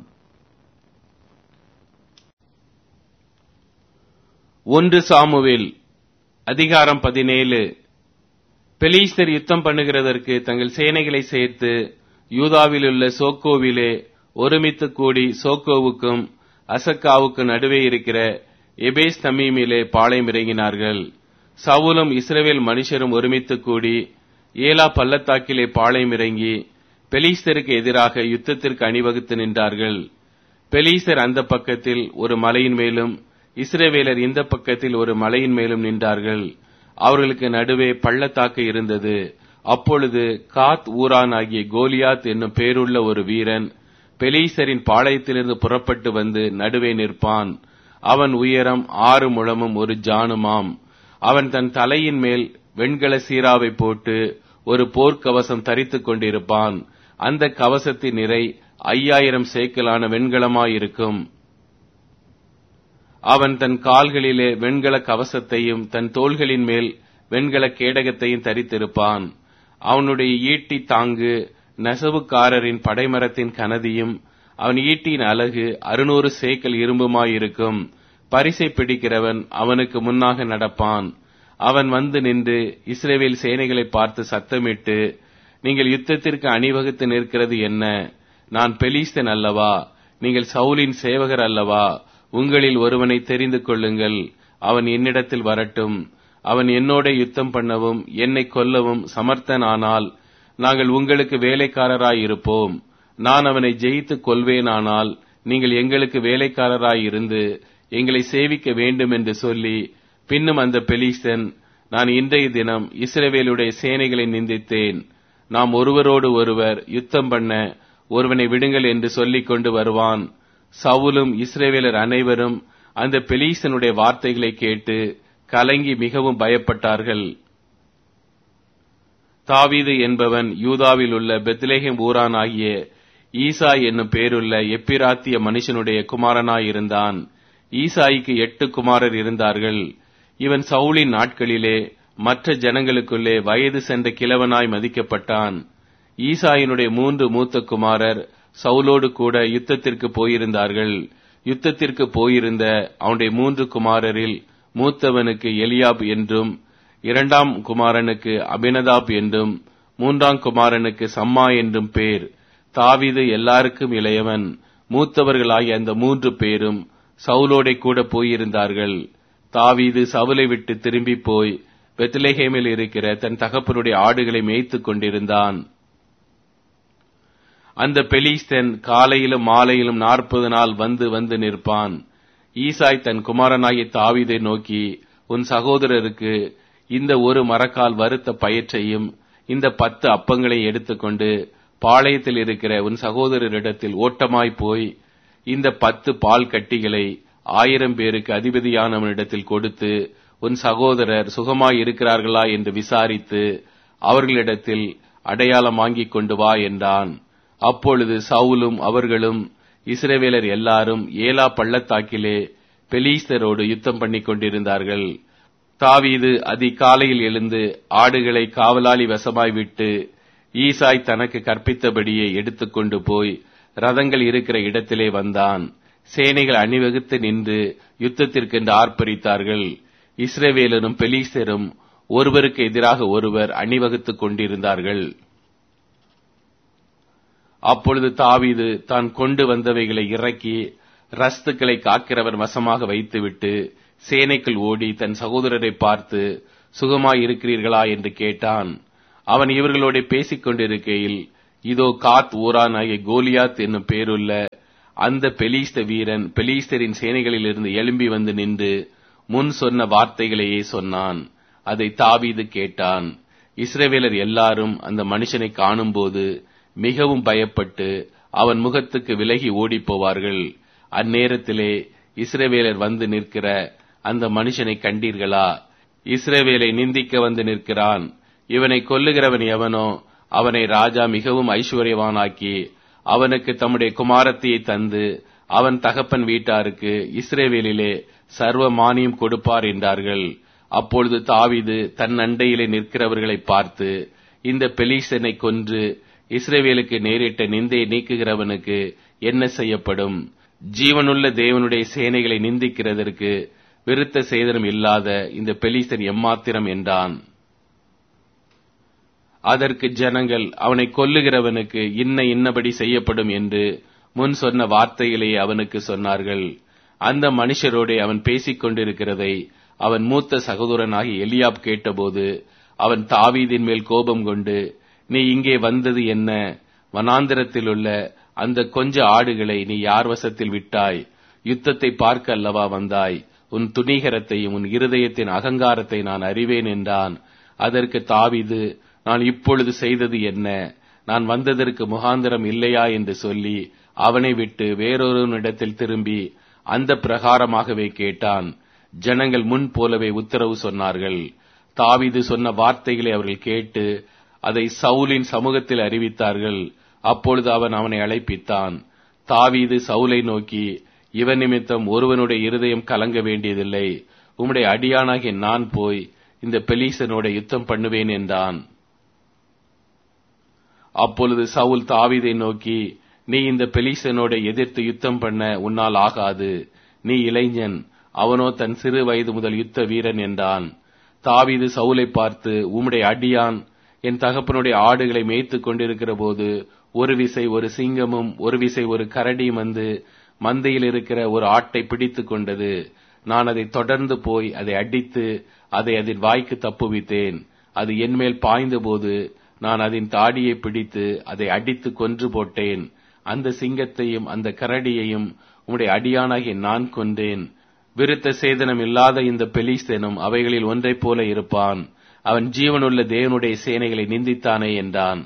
ஒன்று சாமுவேல் அதிகாரம் பதினேழு பெலீஸ்தர் யுத்தம் பண்ணுகிறதற்கு தங்கள் சேனைகளை சேர்த்து யூதாவிலுள்ள சோக்கோவிலே ஒருமித்து கூடி சோக்கோவுக்கும் அசக்காவுக்கு நடுவே இருக்கிற எபேஸ் தமீமிலே பாளையம் இறங்கினார்கள் சவுலும் இஸ்ரவேல் மனுஷரும் ஒருமித்து கூடி ஏலா பள்ளத்தாக்கிலே பாளையம் இறங்கி பெலீஸ்தருக்கு எதிராக யுத்தத்திற்கு அணிவகுத்து நின்றார்கள் பெலீஸ்தர் அந்த பக்கத்தில் ஒரு மலையின் மேலும் இஸ்ரவேலர் இந்த பக்கத்தில் ஒரு மலையின் மேலும் நின்றார்கள் அவர்களுக்கு நடுவே பள்ளத்தாக்கு இருந்தது அப்பொழுது காத் ஊரான் ஆகிய கோலியாத் என்னும் பேருள்ள ஒரு வீரன் பெலீசரின் பாளையத்திலிருந்து புறப்பட்டு வந்து நடுவே நிற்பான் அவன் உயரம் ஆறு முழமும் ஒரு ஜானுமாம் அவன் தன் தலையின் மேல் வெண்கல சீராவை போட்டு ஒரு போர்க்கவசம் தரித்துக் கொண்டிருப்பான் அந்த கவசத்தின் நிறை ஐயாயிரம் சேக்கலான வெண்கலமாயிருக்கும் அவன் தன் கால்களிலே வெண்கல கவசத்தையும் தன் தோள்களின் மேல் வெண்கல கேடகத்தையும் தரித்திருப்பான் அவனுடைய ஈட்டி தாங்கு நெசவுக்காரரின் படைமரத்தின் கனதியும் அவன் ஈட்டியின் அழகு அறுநூறு சேக்கல் இரும்புமாயிருக்கும் பரிசை பிடிக்கிறவன் அவனுக்கு முன்னாக நடப்பான் அவன் வந்து நின்று இஸ்ரேவேல் சேனைகளை பார்த்து சத்தமிட்டு நீங்கள் யுத்தத்திற்கு அணிவகுத்து நிற்கிறது என்ன நான் பெலிஸ்தன் அல்லவா நீங்கள் சவுலின் சேவகர் அல்லவா உங்களில் ஒருவனை தெரிந்து கொள்ளுங்கள் அவன் என்னிடத்தில் வரட்டும் அவன் என்னோட யுத்தம் பண்ணவும் என்னை கொல்லவும் சமர்த்தன் ஆனால் நாங்கள் உங்களுக்கு வேலைக்காரராய் இருப்போம் நான் அவனை ஜெயித்து கொள்வேனானால் நீங்கள் எங்களுக்கு வேலைக்காரராய் இருந்து எங்களை சேவிக்க வேண்டும் என்று சொல்லி பின்னும் அந்த பெலிஸ்தன் நான் இன்றைய தினம் இஸ்ரவேலுடைய சேனைகளை நிந்தித்தேன் நாம் ஒருவரோடு ஒருவர் யுத்தம் பண்ண ஒருவனை விடுங்கள் என்று சொல்லிக் கொண்டு வருவான் சவுலும் இஸ்ரேவேலர் அனைவரும் அந்த பெலீசனுடைய வார்த்தைகளை கேட்டு கலங்கி மிகவும் பயப்பட்டார்கள் தாவீது என்பவன் யூதாவில் உள்ள பெத்லேஹேம் ஊரான் ஆகிய ஈசா என்னும் பேருள்ள எப்பிராத்திய மனுஷனுடைய குமாரனாயிருந்தான் ஈசாய்க்கு எட்டு குமாரர் இருந்தார்கள் இவன் சவுளின் நாட்களிலே மற்ற ஜனங்களுக்குள்ளே வயது சென்ற கிழவனாய் மதிக்கப்பட்டான் ஈசாயினுடைய மூன்று மூத்த குமாரர் சவுலோடு கூட யுத்தத்திற்கு போயிருந்தார்கள் யுத்தத்திற்கு போயிருந்த அவனுடைய மூன்று குமாரரில் மூத்தவனுக்கு எலியாப் என்றும் இரண்டாம் குமாரனுக்கு அபினதாப் என்றும் மூன்றாம் குமாரனுக்கு சம்மா என்றும் பேர் தாவிது எல்லாருக்கும் இளையவன் மூத்தவர்களாகிய அந்த மூன்று பேரும் சவுலோடை கூட போயிருந்தார்கள் தாவீது சவுலை விட்டு திரும்பி போய் பெத்லேஹேமில் இருக்கிற தன் தகப்பனுடைய ஆடுகளை மேய்த்துக் கொண்டிருந்தான் அந்த பெலிஸ்தன் காலையிலும் மாலையிலும் நாற்பது நாள் வந்து வந்து நிற்பான் ஈசாய் தன் குமாரனாகிய தாவீதை நோக்கி உன் சகோதரருக்கு இந்த ஒரு மரக்கால் வறுத்த பயிற்சையும் இந்த பத்து அப்பங்களை எடுத்துக்கொண்டு பாளையத்தில் இருக்கிற உன் சகோதரரிடத்தில் ஓட்டமாய் போய் இந்த பத்து பால் கட்டிகளை ஆயிரம் பேருக்கு அதிபதியானவனிடத்தில் கொடுத்து உன் சகோதரர் சுகமாய் இருக்கிறார்களா என்று விசாரித்து அவர்களிடத்தில் அடையாளம் வாங்கிக் கொண்டு வா என்றான் அப்பொழுது சவுலும் அவர்களும் இஸ்ரவேலர் எல்லாரும் ஏலா பள்ளத்தாக்கிலே பெலீஸ்தரோடு யுத்தம் பண்ணிக் கொண்டிருந்தார்கள் தாவீது அதிகாலையில் எழுந்து ஆடுகளை காவலாளி வசமாய் விட்டு ஈசாய் தனக்கு கற்பித்தபடியே எடுத்துக்கொண்டு போய் ரதங்கள் இருக்கிற இடத்திலே வந்தான் சேனைகள் அணிவகுத்து நின்று யுத்தத்திற்கென்று ஆர்ப்பரித்தார்கள் இஸ்ரவேலரும் பெலீஸ்தரும் ஒருவருக்கு எதிராக ஒருவர் அணிவகுத்துக் கொண்டிருந்தார்கள் அப்பொழுது தாவீது தான் கொண்டு வந்தவைகளை இறக்கி ரஸ்துக்களை காக்கிறவர் வசமாக வைத்துவிட்டு சேனைக்குள் ஓடி தன் சகோதரரை பார்த்து சுகமாய் இருக்கிறீர்களா என்று கேட்டான் அவன் இவர்களோட பேசிக் கொண்டிருக்கையில் இதோ காத் ஊரான் ஆகிய கோலியாத் என்னும் பேருள்ள அந்த பெலீஸ்த வீரன் பெலீஸ்தரின் சேனைகளிலிருந்து எழும்பி வந்து நின்று முன் சொன்ன வார்த்தைகளையே சொன்னான் அதை தாவீது கேட்டான் இஸ்ரவேலர் எல்லாரும் அந்த மனுஷனை காணும்போது மிகவும் பயப்பட்டு அவன் முகத்துக்கு விலகி ஓடிப் போவார்கள் அந்நேரத்திலே இஸ்ரவேலர் வந்து நிற்கிற அந்த மனுஷனை கண்டீர்களா இஸ்ரவேலை நிந்திக்க வந்து நிற்கிறான் இவனை கொல்லுகிறவன் எவனோ அவனை ராஜா மிகவும் ஐஸ்வர்யவானாக்கி அவனுக்கு தம்முடைய குமாரத்தியை தந்து அவன் தகப்பன் வீட்டாருக்கு இஸ்ரேவேலிலே சர்வ மானியம் கொடுப்பார் என்றார்கள் அப்பொழுது தாவிது தன் அண்டையிலே நிற்கிறவர்களை பார்த்து இந்த பெலீசனை கொன்று இஸ்ரேவேலுக்கு நேரிட்ட நிந்தையை நீக்குகிறவனுக்கு என்ன செய்யப்படும் ஜீவனுள்ள தேவனுடைய சேனைகளை நிந்திக்கிறதற்கு விருத்த சேதனம் இல்லாத இந்த பெலீசன் எம்மாத்திரம் என்றான் அதற்கு ஜனங்கள் அவனை கொல்லுகிறவனுக்கு இன்ன இன்னபடி செய்யப்படும் என்று முன் சொன்ன வார்த்தையிலேயே அவனுக்கு சொன்னார்கள் அந்த மனுஷரோட அவன் பேசிக் கொண்டிருக்கிறதை அவன் மூத்த சகோதரனாகி எலியாப் கேட்டபோது அவன் தாவீதின் மேல் கோபம் கொண்டு நீ இங்கே வந்தது என்ன வனாந்திரத்தில் உள்ள அந்த கொஞ்ச ஆடுகளை நீ யார் வசத்தில் விட்டாய் யுத்தத்தை பார்க்க அல்லவா வந்தாய் உன் துணிகரத்தையும் உன் இருதயத்தின் அகங்காரத்தை நான் அறிவேன் என்றான் அதற்கு தாவிது நான் இப்பொழுது செய்தது என்ன நான் வந்ததற்கு முகாந்திரம் இல்லையா என்று சொல்லி அவனை விட்டு வேறொருவனிடத்தில் திரும்பி அந்த பிரகாரமாகவே கேட்டான் ஜனங்கள் முன் போலவே உத்தரவு சொன்னார்கள் தாவிது சொன்ன வார்த்தைகளை அவர்கள் கேட்டு அதை சவுலின் சமூகத்தில் அறிவித்தார்கள் அப்பொழுது அவன் அவனை அழைப்பித்தான் தாவீது சவுலை நோக்கி இவன் நிமித்தம் ஒருவனுடைய இருதயம் கலங்க வேண்டியதில்லை உம்முடைய அடியானாகிய நான் போய் இந்த பெலீசனோட யுத்தம் பண்ணுவேன் என்றான் அப்பொழுது சவுல் தாவீதை நோக்கி நீ இந்த பெலீசனோட எதிர்த்து யுத்தம் பண்ண உன்னால் ஆகாது நீ இளைஞன் அவனோ தன் சிறு வயது முதல் யுத்த வீரன் என்றான் தாவீது சவுலை பார்த்து உம்முடைய அடியான் என் தகப்பனுடைய ஆடுகளை மேய்த்துக் கொண்டிருக்கிற போது ஒரு விசை ஒரு சிங்கமும் ஒரு விசை ஒரு கரடியும் வந்து மந்தையில் இருக்கிற ஒரு ஆட்டை பிடித்துக் கொண்டது நான் அதை தொடர்ந்து போய் அதை அடித்து அதை அதன் வாய்க்கு தப்புவித்தேன் அது என்மேல் பாய்ந்தபோது நான் அதன் தாடியை பிடித்து அதை அடித்து கொன்று போட்டேன் அந்த சிங்கத்தையும் அந்த கரடியையும் உம்முடைய அடியானாகிய நான் கொண்டேன் விருத்த சேதனம் இல்லாத இந்த பெலிஸ்தேனும் அவைகளில் ஒன்றைப் போல இருப்பான் அவன் ஜீவனுள்ள தேவனுடைய சேனைகளை நிந்தித்தானே என்றான்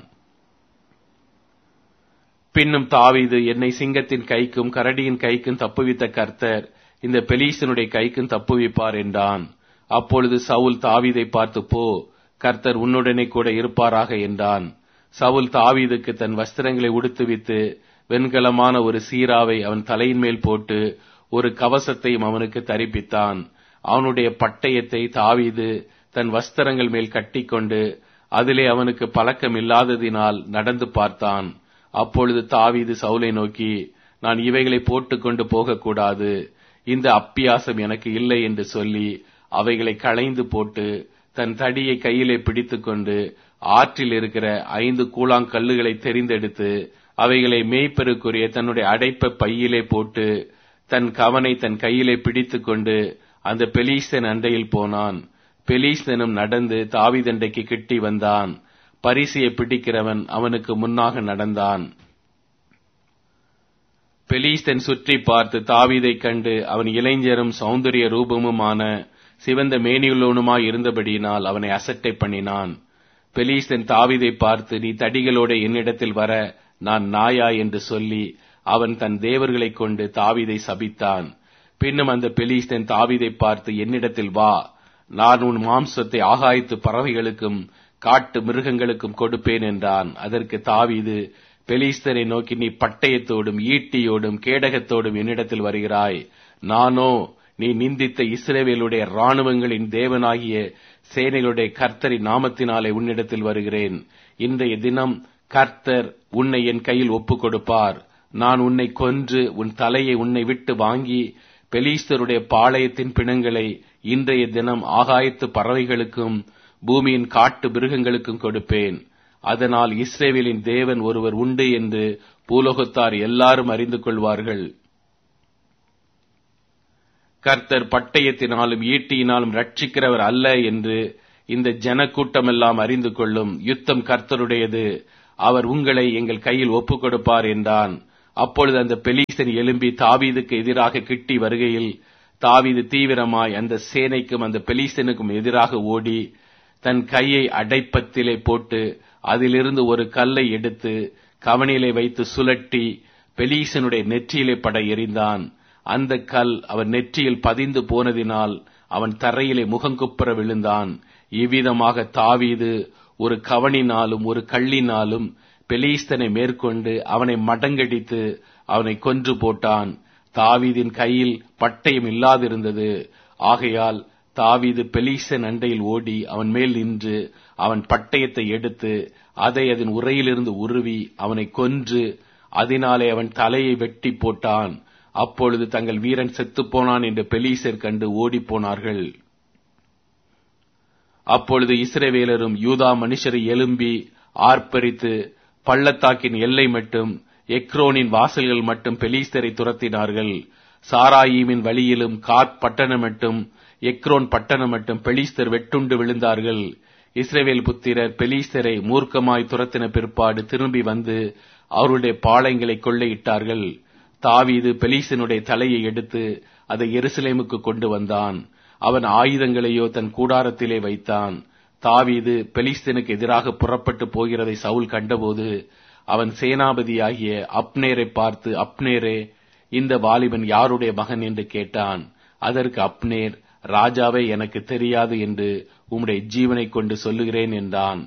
பின்னும் தாவீது என்னை சிங்கத்தின் கைக்கும் கரடியின் கைக்கும் தப்புவித்த கர்த்தர் இந்த பெலீசனுடைய கைக்கும் தப்புவிப்பார் என்றான் அப்பொழுது சவுல் தாவீதை பார்த்து போ கர்த்தர் உன்னுடனே கூட இருப்பாராக என்றான் சவுல் தாவீதுக்கு தன் வஸ்திரங்களை உடுத்துவித்து வெண்கலமான ஒரு சீராவை அவன் தலையின் மேல் போட்டு ஒரு கவசத்தையும் அவனுக்கு தரிப்பித்தான் அவனுடைய பட்டயத்தை தாவீது தன் வஸ்திரங்கள் மேல் கட்டிக்கொண்டு அதிலே அவனுக்கு பழக்கம் இல்லாததினால் நடந்து பார்த்தான் அப்பொழுது தாவீது சவுலை நோக்கி நான் இவைகளை போட்டுக்கொண்டு போகக்கூடாது இந்த அப்பியாசம் எனக்கு இல்லை என்று சொல்லி அவைகளை களைந்து போட்டு தன் தடியை கையிலே பிடித்துக்கொண்டு ஆற்றில் இருக்கிற ஐந்து கூழாங்கல்லுகளை தெரிந்தெடுத்து அவைகளை மேய்ப்பெருக்குரிய தன்னுடைய அடைப்ப பையிலே போட்டு தன் கவனை தன் கையிலே பிடித்துக்கொண்டு அந்த பெலீஸ்தன் அண்டையில் போனான் பெலீஸ்தனும் நடந்து தாவிதண்டைக்கு கிட்டி வந்தான் பரிசையை பிடிக்கிறவன் அவனுக்கு முன்னாக நடந்தான் பெலீஸ்தன் சுற்றி பார்த்து தாவீதைக் கண்டு அவன் இளைஞரும் சௌந்தரிய ரூபமுமான சிவந்த மேனியுள்ளவனுமாய் இருந்தபடியினால் அவனை அசட்டை பண்ணினான் பெலீஸ்தன் தாவீதை பார்த்து நீ தடிகளோட என்னிடத்தில் வர நான் நாயா என்று சொல்லி அவன் தன் தேவர்களைக் கொண்டு தாவீதை சபித்தான் பின்னும் அந்த பெலீஸ்தன் தாவீதை பார்த்து என்னிடத்தில் வா நான் உன் மாம்சத்தை ஆகாயத்து பறவைகளுக்கும் காட்டு மிருகங்களுக்கும் கொடுப்பேன் என்றான் அதற்கு தாவீது பெலிஸ்தரை நோக்கி நீ பட்டயத்தோடும் ஈட்டியோடும் கேடகத்தோடும் என்னிடத்தில் வருகிறாய் நானோ நீ நிந்தித்த இஸ்ரேவேலுடைய இராணுவங்களின் தேவனாகிய சேனைகளுடைய கர்த்தரின் நாமத்தினாலே உன்னிடத்தில் வருகிறேன் இன்றைய தினம் கர்த்தர் உன்னை என் கையில் ஒப்புக் கொடுப்பார் நான் உன்னை கொன்று உன் தலையை உன்னை விட்டு வாங்கி பெலீஸ்தருடைய பாளையத்தின் பிணங்களை இன்றைய தினம் ஆகாயத்து பறவைகளுக்கும் பூமியின் காட்டு மிருகங்களுக்கும் கொடுப்பேன் அதனால் இஸ்ரேவேலின் தேவன் ஒருவர் உண்டு என்று பூலோகத்தார் எல்லாரும் அறிந்து கொள்வார்கள் கர்த்தர் பட்டயத்தினாலும் ஈட்டியினாலும் ரட்சிக்கிறவர் அல்ல என்று இந்த ஜனக்கூட்டமெல்லாம் அறிந்து கொள்ளும் யுத்தம் கர்த்தருடையது அவர் உங்களை எங்கள் கையில் ஒப்புக் கொடுப்பார் என்றான் அப்பொழுது அந்த பெலீசன் எழும்பி தாவீதுக்கு எதிராக கிட்டி வருகையில் தாவீது தீவிரமாய் அந்த சேனைக்கும் அந்த பெலீசனுக்கும் எதிராக ஓடி தன் கையை அடைப்பத்திலே போட்டு அதிலிருந்து ஒரு கல்லை எடுத்து கவனிலே வைத்து சுழட்டி பெலீசனுடைய நெற்றியிலே பட எறிந்தான் அந்த கல் அவன் நெற்றியில் பதிந்து போனதினால் அவன் தரையிலே முகங்குப்புற விழுந்தான் இவ்விதமாக தாவீது ஒரு கவனினாலும் ஒரு கள்ளினாலும் பெலீஸ்தனை மேற்கொண்டு அவனை மடங்கடித்து அவனை கொன்று போட்டான் தாவீதின் கையில் பட்டயம் இல்லாதிருந்தது ஆகையால் தாவீது பெலீசன் அண்டையில் ஓடி அவன் மேல் நின்று அவன் பட்டயத்தை எடுத்து அதை அதன் உரையிலிருந்து உருவி அவனை கொன்று அதனாலே அவன் தலையை வெட்டி போட்டான் அப்பொழுது தங்கள் வீரன் செத்துப்போனான் என்று பெலீசர் கண்டு ஓடிப்போனார்கள் அப்பொழுது இஸ்ரவேலரும் யூதா மனுஷரை எழும்பி ஆர்ப்பரித்து பள்ளத்தாக்கின் எல்லை மட்டும் எக்ரோனின் வாசல்கள் மட்டும் பெலீஸ்தரை துரத்தினார்கள் சாராயீமின் வழியிலும் காத் பட்டணம் மட்டும் எக்ரோன் பட்டணம் மட்டும் பெலீஸ்தர் வெட்டுண்டு விழுந்தார்கள் இஸ்ரேவேல் புத்திரர் பெலீஸ்தரை மூர்க்கமாய் துரத்தின பிற்பாடு திரும்பி வந்து அவருடைய பாளையங்களை கொள்ளையிட்டார்கள் தாவீது பெலீசனுடைய தலையை எடுத்து அதை எருசலேமுக்கு கொண்டு வந்தான் அவன் ஆயுதங்களையோ தன் கூடாரத்திலே வைத்தான் தாவீது பெலிஸ்தனுக்கு எதிராக புறப்பட்டு போகிறதை சவுல் கண்டபோது அவன் சேனாபதியாகிய அப்னேரை பார்த்து அப்னேரே இந்த வாலிபன் யாருடைய மகன் என்று கேட்டான் அதற்கு அப்னேர் ராஜாவே எனக்கு தெரியாது என்று உம்முடைய ஜீவனை கொண்டு சொல்லுகிறேன் என்றான்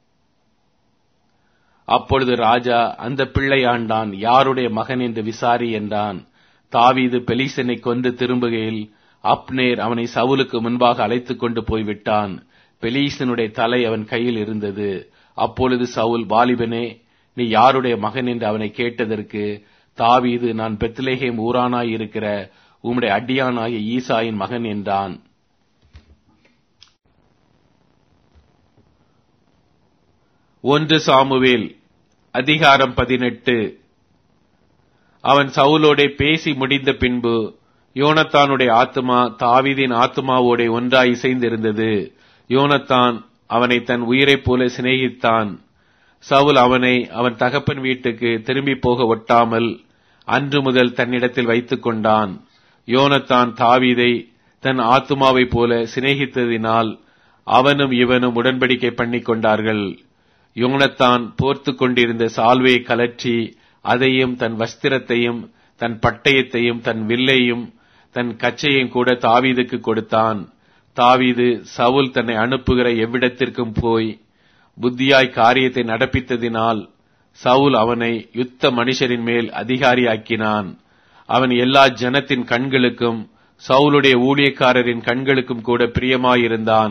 அப்பொழுது ராஜா அந்த பிள்ளையாண்டான் யாருடைய மகன் என்று விசாரி என்றான் தாவீது பெலிசனை கொண்டு திரும்புகையில் அப்னேர் அவனை சவுலுக்கு முன்பாக அழைத்துக் கொண்டு போய்விட்டான் பெலீசனுடைய தலை அவன் கையில் இருந்தது அப்பொழுது சவுல் வாலிபனே நீ யாருடைய மகன் என்று அவனை கேட்டதற்கு தாவீது நான் பெத்லேஹேம் ஊரானாய் இருக்கிற உம்முடைய அடியானாகிய ஈசாயின் மகன் என்றான் ஒன்று சாமுவேல் அதிகாரம் பதினெட்டு அவன் சவுலோடே பேசி முடிந்த பின்பு யோனத்தானுடைய ஆத்மா தாவீதின் ஆத்மாவோடே ஒன்றாய் இசைந்திருந்தது யோனத்தான் அவனை தன் உயிரைப் போல சிநேகித்தான் சவுல் அவனை அவன் தகப்பன் வீட்டுக்கு திரும்பி போக ஒட்டாமல் அன்று முதல் தன்னிடத்தில் வைத்துக் கொண்டான் யோனத்தான் தாவீதை தன் ஆத்மாவைப் போல சிநேகித்ததினால் அவனும் இவனும் உடன்படிக்கை பண்ணிக் கொண்டார்கள் யோனத்தான் போர்த்து கொண்டிருந்த சால்வையை கலற்றி அதையும் தன் வஸ்திரத்தையும் தன் பட்டயத்தையும் தன் வில்லையும் தன் கச்சையும் கூட தாவீதுக்கு கொடுத்தான் தாவீது சவுல் தன்னை அனுப்புகிற எவ்விடத்திற்கும் போய் புத்தியாய் காரியத்தை நடப்பித்ததினால் சவுல் அவனை யுத்த மனுஷரின் மேல் அதிகாரியாக்கினான் அவன் எல்லா ஜனத்தின் கண்களுக்கும் சவுலுடைய ஊழியக்காரரின் கண்களுக்கும் கூட பிரியமாயிருந்தான்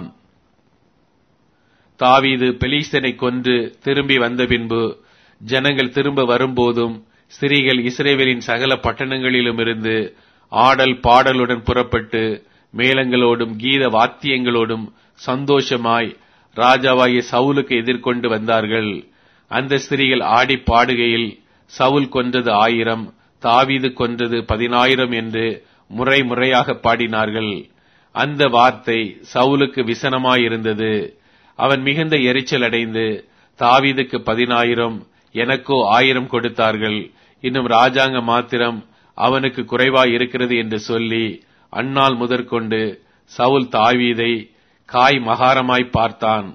தாவீது பெலீஸ்தனை கொன்று திரும்பி வந்த பின்பு ஜனங்கள் திரும்ப வரும்போதும் ஸ்திரீகள் இஸ்ரேவேலின் சகல பட்டணங்களிலும் இருந்து ஆடல் பாடலுடன் புறப்பட்டு மேளங்களோடும் கீத வாத்தியங்களோடும் சந்தோஷமாய் ராஜாவாகிய சவுலுக்கு எதிர்கொண்டு வந்தார்கள் அந்த ஸ்திரீகள் ஆடி பாடுகையில் சவுல் கொன்றது ஆயிரம் தாவீது கொன்றது பதினாயிரம் என்று முறை முறையாக பாடினார்கள் அந்த வார்த்தை சவுலுக்கு விசனமாயிருந்தது அவன் மிகுந்த எரிச்சல் அடைந்து தாவீதுக்கு பதினாயிரம் எனக்கோ ஆயிரம் கொடுத்தார்கள் இன்னும் ராஜாங்க மாத்திரம் அவனுக்கு குறைவாய் இருக்கிறது என்று சொல்லி அந்நாள் முதற்கொண்டு சவுல் தாவீதை காய் மகாரமாய் பார்த்தான்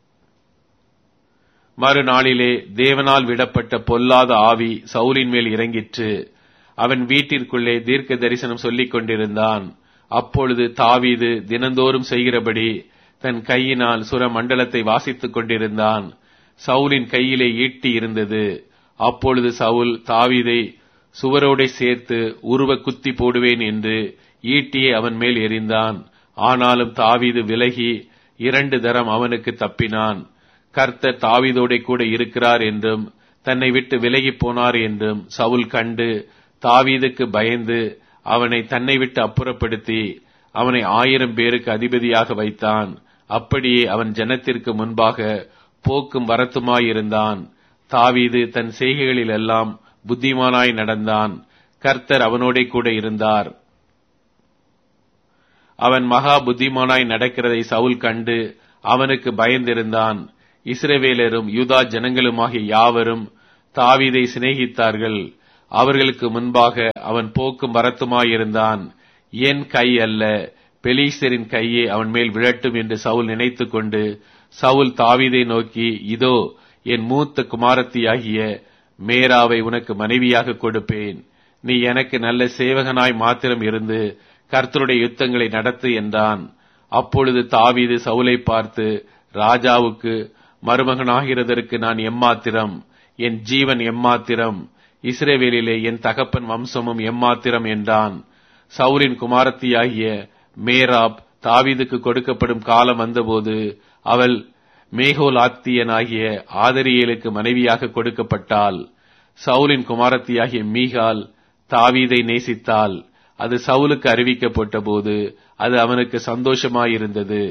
மறுநாளிலே தேவனால் விடப்பட்ட பொல்லாத ஆவி சவுலின் மேல் இறங்கிற்று அவன் வீட்டிற்குள்ளே தீர்க்க தரிசனம் சொல்லிக் கொண்டிருந்தான் அப்பொழுது தாவீது தினந்தோறும் செய்கிறபடி தன் கையினால் சுர மண்டலத்தை வாசித்துக் கொண்டிருந்தான் சவுலின் கையிலே ஈட்டி இருந்தது அப்பொழுது சவுல் தாவீதை சுவரோடை சேர்த்து உருவ குத்தி போடுவேன் என்று ஈட்டியை அவன் மேல் எறிந்தான் ஆனாலும் தாவீது விலகி இரண்டு தரம் அவனுக்கு தப்பினான் கர்த்தர் தாவீதோட கூட இருக்கிறார் என்றும் தன்னை விட்டு விலகி போனார் என்றும் சவுல் கண்டு தாவீதுக்கு பயந்து அவனை தன்னை விட்டு அப்புறப்படுத்தி அவனை ஆயிரம் பேருக்கு அதிபதியாக வைத்தான் அப்படியே அவன் ஜனத்திற்கு முன்பாக போக்கும் வரத்துமாயிருந்தான் தாவீது தன் செய்கைகளில் எல்லாம் புத்திமானாய் நடந்தான் கர்த்தர் அவனோட கூட இருந்தார் அவன் மகா புத்திமானாய் நடக்கிறதை சவுல் கண்டு அவனுக்கு பயந்திருந்தான் இஸ்ரவேலரும் யூதா ஜனங்களுமாகிய யாவரும் தாவீதை சிநேகித்தார்கள் அவர்களுக்கு முன்பாக அவன் போக்கும் வரத்துமாயிருந்தான் என் கை அல்ல பெலீஸ்தரின் கையே அவன் மேல் விழட்டும் என்று சவுல் நினைத்துக் கொண்டு சவுல் தாவீதை நோக்கி இதோ என் மூத்த குமாரத்தியாகிய மேராவை உனக்கு மனைவியாக கொடுப்பேன் நீ எனக்கு நல்ல சேவகனாய் மாத்திரம் இருந்து கர்த்தருடைய யுத்தங்களை நடத்து என்றான் அப்பொழுது தாவீது சவுலை பார்த்து ராஜாவுக்கு மருமகனாகிறதற்கு நான் எம்மாத்திரம் என் ஜீவன் எம்மாத்திரம் இஸ்ரேவேலிலே என் தகப்பன் வம்சமும் எம்மாத்திரம் என்றான் சவுலின் குமாரத்தியாகிய மேராப் தாவீதுக்கு கொடுக்கப்படும் காலம் வந்தபோது அவள் மேகோலாத்தியனாகிய ஆதரியலுக்கு மனைவியாக கொடுக்கப்பட்டாள் சவுலின் குமாரத்தியாகிய மீகால் தாவீதை நேசித்தாள் அது சவுலுக்கு அறிவிக்கப்பட்ட போது அது அவனுக்கு சந்தோஷமாயிருந்தது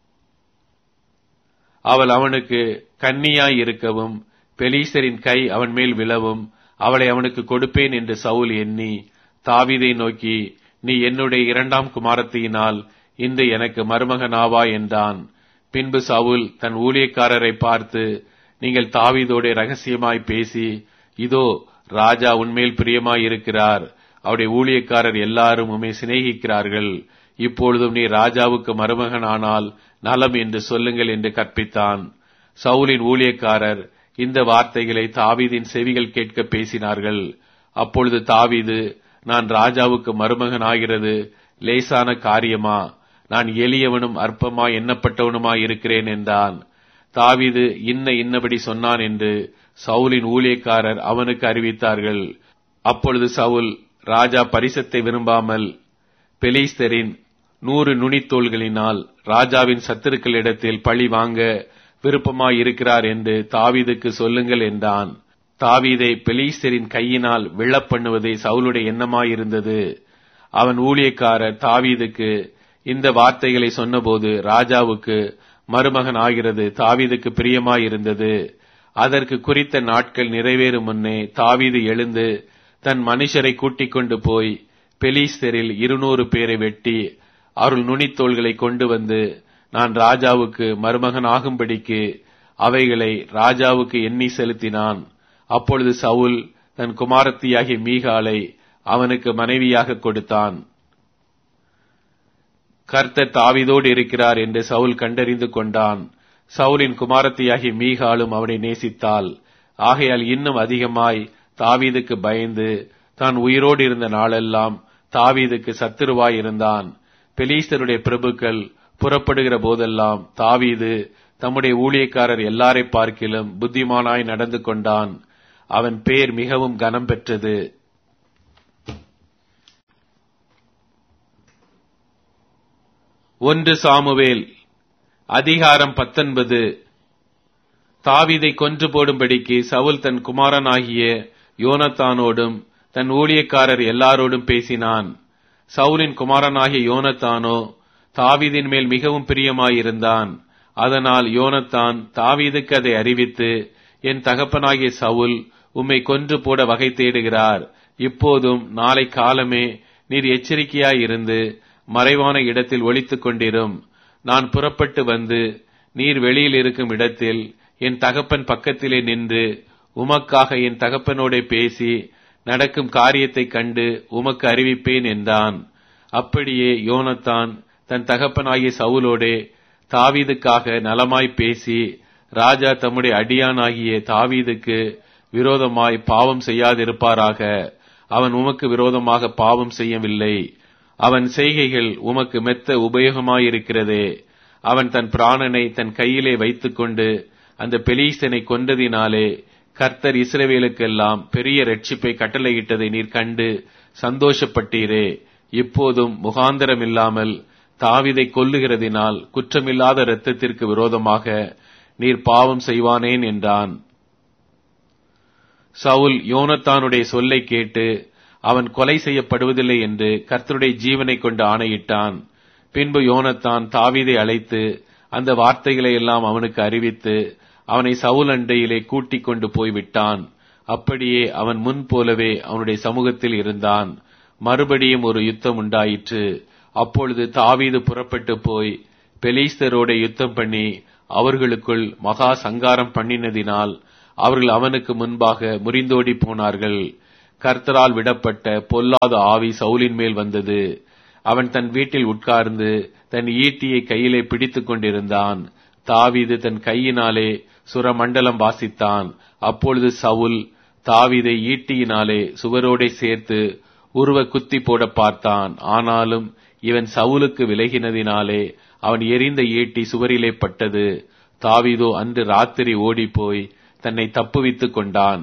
அவள் அவனுக்கு கன்னியாய் இருக்கவும் பெலீசரின் கை அவன் மேல் விழவும் அவளை அவனுக்கு கொடுப்பேன் என்று சவுல் எண்ணி தாவீதை நோக்கி நீ என்னுடைய இரண்டாம் குமாரத்தியினால் இன்று எனக்கு மருமகனாவா என்றான் பின்பு சவுல் தன் ஊழியக்காரரை பார்த்து நீங்கள் தாவீதோட ரகசியமாய் பேசி இதோ ராஜா உன்மேல் பிரியமாய் இருக்கிறார் அவருடைய ஊழியக்காரர் எல்லாரும் உண்மை சிநேகிக்கிறார்கள் இப்பொழுதும் நீ ராஜாவுக்கு மருமகன் ஆனால் நலம் என்று சொல்லுங்கள் என்று கற்பித்தான் சவுலின் ஊழியக்காரர் இந்த வார்த்தைகளை தாவீதின் செவிகள் கேட்க பேசினார்கள் அப்பொழுது தாவீது நான் ராஜாவுக்கு மருமகன் ஆகிறது லேசான காரியமா நான் எளியவனும் அற்பமா எண்ணப்பட்டவனுமா இருக்கிறேன் என்றான் தாவீது இன்ன இன்னபடி சொன்னான் என்று சவுலின் ஊழியக்காரர் அவனுக்கு அறிவித்தார்கள் அப்பொழுது சவுல் ராஜா பரிசத்தை விரும்பாமல் பெலிஸ்தரின் நூறு நுனித்தோள்களினால் ராஜாவின் சத்துருக்களிடத்தில் பழி வாங்க விருப்பமாய் இருக்கிறார் என்று தாவீதுக்கு சொல்லுங்கள் என்றான் தாவீதை பெலீஸ்தரின் கையினால் விழப்பண்ணுவதே சவுலுடைய எண்ணமாயிருந்தது அவன் ஊழியக்காரர் தாவீதுக்கு இந்த வார்த்தைகளை சொன்னபோது ராஜாவுக்கு மருமகன் ஆகிறது தாவீதுக்கு பிரியமாயிருந்தது அதற்கு குறித்த நாட்கள் நிறைவேறும் முன்னே தாவீது எழுந்து தன் மனுஷரை கூட்டிக் கொண்டு போய் பெலீஸ்தரில் இருநூறு பேரை வெட்டி அவர்கள் நுனித்தோள்களை கொண்டு வந்து நான் ராஜாவுக்கு மருமகன் ஆகும்படிக்கு அவைகளை ராஜாவுக்கு எண்ணி செலுத்தினான் அப்பொழுது சவுல் தன் குமாரத்தியாகிய மீகாலை அவனுக்கு மனைவியாக கொடுத்தான் கர்த்தர் தாவிதோடு இருக்கிறார் என்று சவுல் கண்டறிந்து கொண்டான் சவுலின் குமாரத்தியாகிய மீகாலும் அவனை நேசித்தாள் ஆகையால் இன்னும் அதிகமாய் தாவீதுக்கு பயந்து தான் உயிரோடு இருந்த நாளெல்லாம் தாவீதுக்கு சத்துருவாய் இருந்தான் பெலீஸ்தருடைய பிரபுக்கள் புறப்படுகிற போதெல்லாம் தாவீது தம்முடைய ஊழியக்காரர் எல்லாரை பார்க்கிலும் புத்திமானாய் நடந்து கொண்டான் அவன் பேர் மிகவும் கனம் பெற்றது ஒன்று சாமுவேல் அதிகாரம் பத்தொன்பது தாவீதை கொன்று போடும்படிக்கு சவுல் தன் குமாரனாகிய யோனத்தானோடும் தன் ஊழியக்காரர் எல்லாரோடும் பேசினான் சவுலின் குமாரனாகிய யோனத்தானோ தாவீதின் மேல் மிகவும் பிரியமாயிருந்தான் அதனால் யோனத்தான் தாவீதுக்கு அதை அறிவித்து என் தகப்பனாகிய சவுல் உம்மை கொன்று போட வகை தேடுகிறார் இப்போதும் நாளை காலமே நீர் எச்சரிக்கையாயிருந்து மறைவான இடத்தில் ஒளித்துக் கொண்டிரும் நான் புறப்பட்டு வந்து நீர் வெளியில் இருக்கும் இடத்தில் என் தகப்பன் பக்கத்திலே நின்று உமக்காக என் தகப்பனோடே பேசி நடக்கும் காரியத்தைக் கண்டு உமக்கு அறிவிப்பேன் என்றான் அப்படியே யோனத்தான் தன் தகப்பனாகிய சவுலோடே தாவீதுக்காக நலமாய் பேசி ராஜா தம்முடைய அடியானாகிய தாவீதுக்கு விரோதமாய் பாவம் செய்யாதிருப்பாராக அவன் உமக்கு விரோதமாக பாவம் செய்யவில்லை அவன் செய்கைகள் உமக்கு மெத்த உபயோகமாயிருக்கிறதே அவன் தன் பிராணனை தன் கையிலே வைத்துக்கொண்டு அந்த பெலீசனை கொன்றதினாலே கர்த்தர் இஸ்ரவேலுக்கெல்லாம் பெரிய ரட்சிப்பை கட்டளையிட்டதை நீர் கண்டு சந்தோஷப்பட்டீரே இப்போதும் முகாந்தரம் இல்லாமல் தாவிதை கொல்லுகிறதினால் குற்றமில்லாத இரத்தத்திற்கு விரோதமாக நீர் பாவம் செய்வானேன் என்றான் சவுல் யோனத்தானுடைய சொல்லை கேட்டு அவன் கொலை செய்யப்படுவதில்லை என்று கர்த்தருடைய ஜீவனை கொண்டு ஆணையிட்டான் பின்பு யோனத்தான் தாவீதை அழைத்து அந்த வார்த்தைகளை எல்லாம் அவனுக்கு அறிவித்து அவனை சவுல் அண்டையிலே கூட்டிக் கொண்டு போய்விட்டான் அப்படியே அவன் முன் போலவே அவனுடைய சமூகத்தில் இருந்தான் மறுபடியும் ஒரு யுத்தம் உண்டாயிற்று அப்பொழுது தாவீது புறப்பட்டு போய் பெலிஸ்தரோட யுத்தம் பண்ணி அவர்களுக்குள் மகா சங்காரம் பண்ணினதினால் அவர்கள் அவனுக்கு முன்பாக முறிந்தோடி போனார்கள் கர்த்தரால் விடப்பட்ட பொல்லாத ஆவி சவுலின் மேல் வந்தது அவன் தன் வீட்டில் உட்கார்ந்து தன் ஈட்டியை கையிலே பிடித்துக் கொண்டிருந்தான் தாவீது தன் கையினாலே சுரமண்டலம் வாசித்தான் அப்பொழுது சவுல் தாவீதை ஈட்டியினாலே சுவரோடே சேர்த்து உருவ குத்தி போட பார்த்தான் ஆனாலும் இவன் சவுலுக்கு விலகினதினாலே அவன் எரிந்த ஈட்டி சுவரிலே பட்டது தாவீதோ அன்று ராத்திரி ஓடிப்போய் தன்னை தப்புவித்துக் கொண்டான்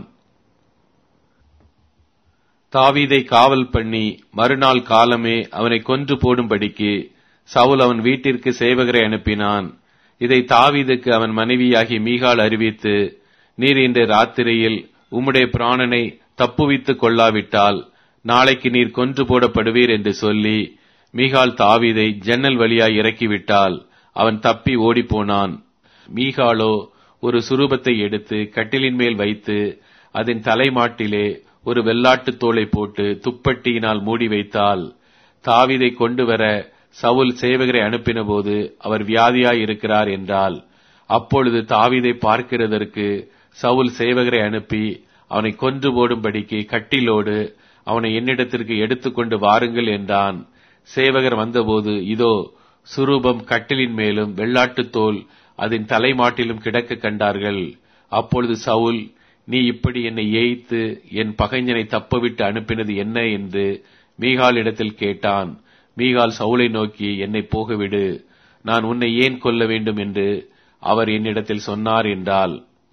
தாவீதை காவல் பண்ணி மறுநாள் காலமே அவனை கொன்று போடும்படிக்கு சவுல் அவன் வீட்டிற்கு சேவகரை அனுப்பினான் இதை தாவீதுக்கு அவன் மனைவியாகி மீகால் அறிவித்து நீர் இன்று ராத்திரியில் உம்முடைய பிராணனை தப்புவித்துக் கொள்ளாவிட்டால் நாளைக்கு நீர் கொன்று போடப்படுவீர் என்று சொல்லி மீகால் தாவீதை ஜன்னல் வழியாய் இறக்கிவிட்டால் அவன் தப்பி ஓடிப்போனான் மீகாலோ ஒரு சுரூபத்தை எடுத்து கட்டிலின் மேல் வைத்து அதன் தலைமாட்டிலே ஒரு வெள்ளாட்டுத் தோலை போட்டு துப்பட்டியினால் மூடி வைத்தால் தாவீதை கொண்டு வர சவுல் சேவகரை அனுப்பினபோது அவர் வியாதியாய் இருக்கிறார் என்றால் அப்பொழுது தாவீதை பார்க்கிறதற்கு சவுல் சேவகரை அனுப்பி அவனை கொன்று போடும்படிக்கு கட்டிலோடு அவனை என்னிடத்திற்கு எடுத்துக்கொண்டு வாருங்கள் என்றான் சேவகர் வந்தபோது இதோ சுரூபம் கட்டிலின் மேலும் வெள்ளாட்டுத் தோல் அதன் தலைமாட்டிலும் கிடக்க கண்டார்கள் அப்பொழுது சவுல் நீ இப்படி என்னை ஏய்த்து என் பகைஞனை தப்பவிட்டு அனுப்பினது என்ன என்று மீகாலிடத்தில் கேட்டான் மீகால் சவுலை நோக்கி என்னை போகவிடு நான் உன்னை ஏன் கொல்ல வேண்டும் என்று அவர் என்னிடத்தில் சொன்னார் என்றால்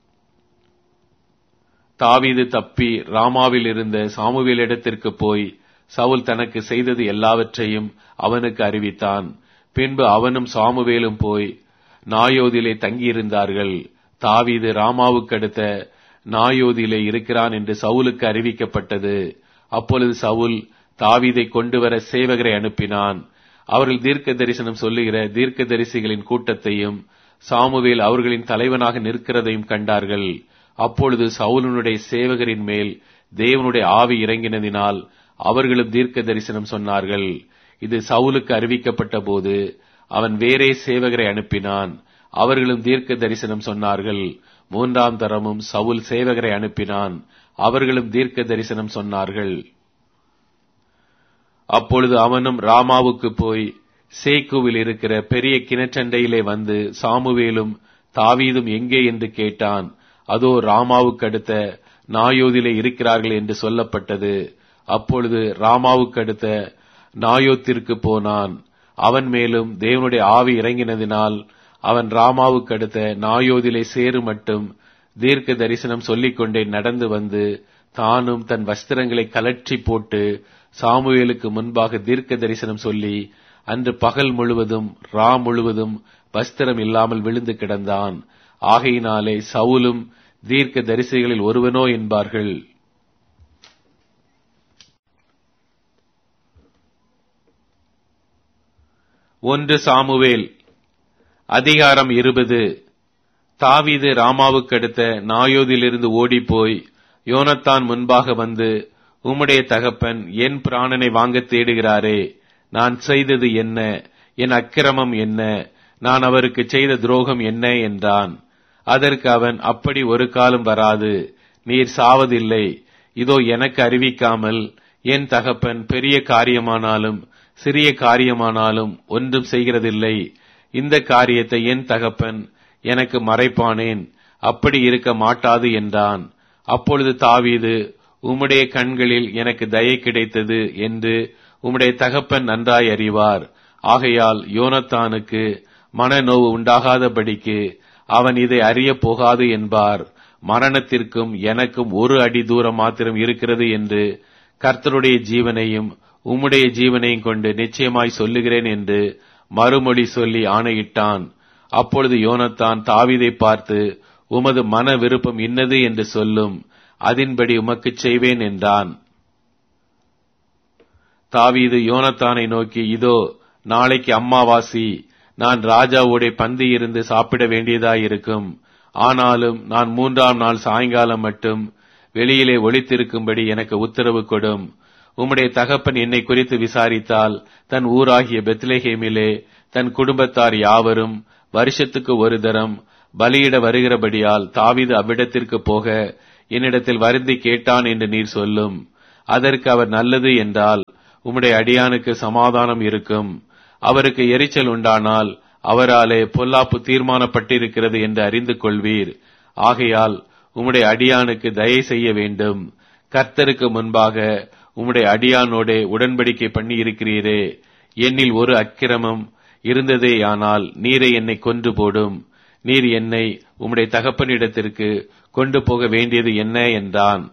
தாவீது தப்பி ராமாவில் இருந்த சாமுவேலிடத்திற்கு போய் சவுல் தனக்கு செய்தது எல்லாவற்றையும் அவனுக்கு அறிவித்தான் பின்பு அவனும் சாமுவேலும் போய் நாயோதிலே தங்கியிருந்தார்கள் தாவீது ராமாவுக்கு அடுத்த நாயோதிலே இருக்கிறான் என்று சவுலுக்கு அறிவிக்கப்பட்டது அப்பொழுது சவுல் தாவீதை கொண்டு வர சேவகரை அனுப்பினான் அவர்கள் தீர்க்க தரிசனம் சொல்லுகிற தீர்க்க தரிசிகளின் கூட்டத்தையும் சாமுவேல் அவர்களின் தலைவனாக நிற்கிறதையும் கண்டார்கள் அப்பொழுது சவுலனுடைய சேவகரின் மேல் தேவனுடைய ஆவி இறங்கினதினால் அவர்களும் தீர்க்க தரிசனம் சொன்னார்கள் இது சவுலுக்கு அறிவிக்கப்பட்ட போது அவன் வேறே சேவகரை அனுப்பினான் அவர்களும் தீர்க்க தரிசனம் சொன்னார்கள் மூன்றாம் தரமும் சவுல் சேவகரை அனுப்பினான் அவர்களும் தீர்க்க தரிசனம் சொன்னார்கள் அப்பொழுது அவனும் ராமாவுக்கு போய் சேக்குவில் இருக்கிற பெரிய கிணற்றண்டையிலே வந்து சாமுவேலும் தாவீதும் எங்கே என்று கேட்டான் அதோ ராமாவுக்கு அடுத்த நாயோதிலே இருக்கிறார்கள் என்று சொல்லப்பட்டது அப்பொழுது ராமாவுக்கு அடுத்த நாயோத்திற்கு போனான் அவன் மேலும் தேவனுடைய ஆவி இறங்கினதினால் அவன் ராமாவுக்கு அடுத்த நாயோதிலே சேரு மட்டும் தீர்க்க தரிசனம் சொல்லிக் கொண்டே நடந்து வந்து தானும் தன் வஸ்திரங்களை கலற்றி போட்டு சாமுவேலுக்கு முன்பாக தீர்க்க தரிசனம் சொல்லி அன்று பகல் முழுவதும் ரா முழுவதும் வஸ்திரம் இல்லாமல் விழுந்து கிடந்தான் ஆகையினாலே சவுலும் தீர்க்க தரிசிகளில் ஒருவனோ என்பார்கள் ஒன்று சாமுவேல் அதிகாரம் இருபது தாவீது ராமாவுக்கு அடுத்த நாயோதிலிருந்து ஓடிப்போய் யோனத்தான் முன்பாக வந்து உம்முடைய தகப்பன் என் பிராணனை வாங்க தேடுகிறாரே நான் செய்தது என்ன என் அக்கிரமம் என்ன நான் அவருக்கு செய்த துரோகம் என்ன என்றான் அதற்கு அவன் அப்படி ஒரு காலம் வராது நீர் சாவதில்லை இதோ எனக்கு அறிவிக்காமல் என் தகப்பன் பெரிய காரியமானாலும் சிறிய காரியமானாலும் ஒன்றும் செய்கிறதில்லை இந்த காரியத்தை என் தகப்பன் எனக்கு மறைப்பானேன் அப்படி இருக்க மாட்டாது என்றான் அப்பொழுது தாவீது உம்முடைய கண்களில் எனக்கு தயை கிடைத்தது என்று உம்முடைய தகப்பன் நன்றாய் அறிவார் ஆகையால் யோனத்தானுக்கு மனநோவு உண்டாகாதபடிக்கு அவன் இதை அறியப் போகாது என்பார் மரணத்திற்கும் எனக்கும் ஒரு அடி தூரம் மாத்திரம் இருக்கிறது என்று கர்த்தருடைய ஜீவனையும் உம்முடைய ஜீவனையும் கொண்டு நிச்சயமாய் சொல்லுகிறேன் என்று மறுமொழி சொல்லி ஆணையிட்டான் அப்பொழுது யோனத்தான் தாவீதை பார்த்து உமது மன விருப்பம் இன்னது என்று சொல்லும் அதின்படி உமக்குச் செய்வேன் என்றான் தாவீது யோனத்தானை நோக்கி இதோ நாளைக்கு அம்மாவாசி நான் ராஜாவோட பந்தி இருந்து சாப்பிட வேண்டியதாயிருக்கும் ஆனாலும் நான் மூன்றாம் நாள் சாயங்காலம் மட்டும் வெளியிலே ஒளித்திருக்கும்படி எனக்கு உத்தரவு கொடும் உம்முடைய தகப்பன் என்னை குறித்து விசாரித்தால் தன் ஊராகிய பெத்லேஹேமிலே தன் குடும்பத்தார் யாவரும் வருஷத்துக்கு ஒரு தரம் பலியிட வருகிறபடியால் தாவீது அவ்விடத்திற்கு போக என்னிடத்தில் வருந்தி கேட்டான் என்று நீர் சொல்லும் அதற்கு அவர் நல்லது என்றால் உம்முடைய அடியானுக்கு சமாதானம் இருக்கும் அவருக்கு எரிச்சல் உண்டானால் அவராலே பொல்லாப்பு தீர்மானப்பட்டிருக்கிறது என்று அறிந்து கொள்வீர் ஆகையால் உம்முடைய அடியானுக்கு தயை செய்ய வேண்டும் கர்த்தருக்கு முன்பாக உம்முடைய அடியானோடே உடன்படிக்கை பண்ணி இருக்கிறீரே என்னில் ஒரு அக்கிரமம் இருந்ததேயானால் நீரை என்னை கொன்று போடும் நீர் என்னை உம்முடைய தகப்பனிடத்திற்கு கொண்டு போக வேண்டியது என்ன என்றான்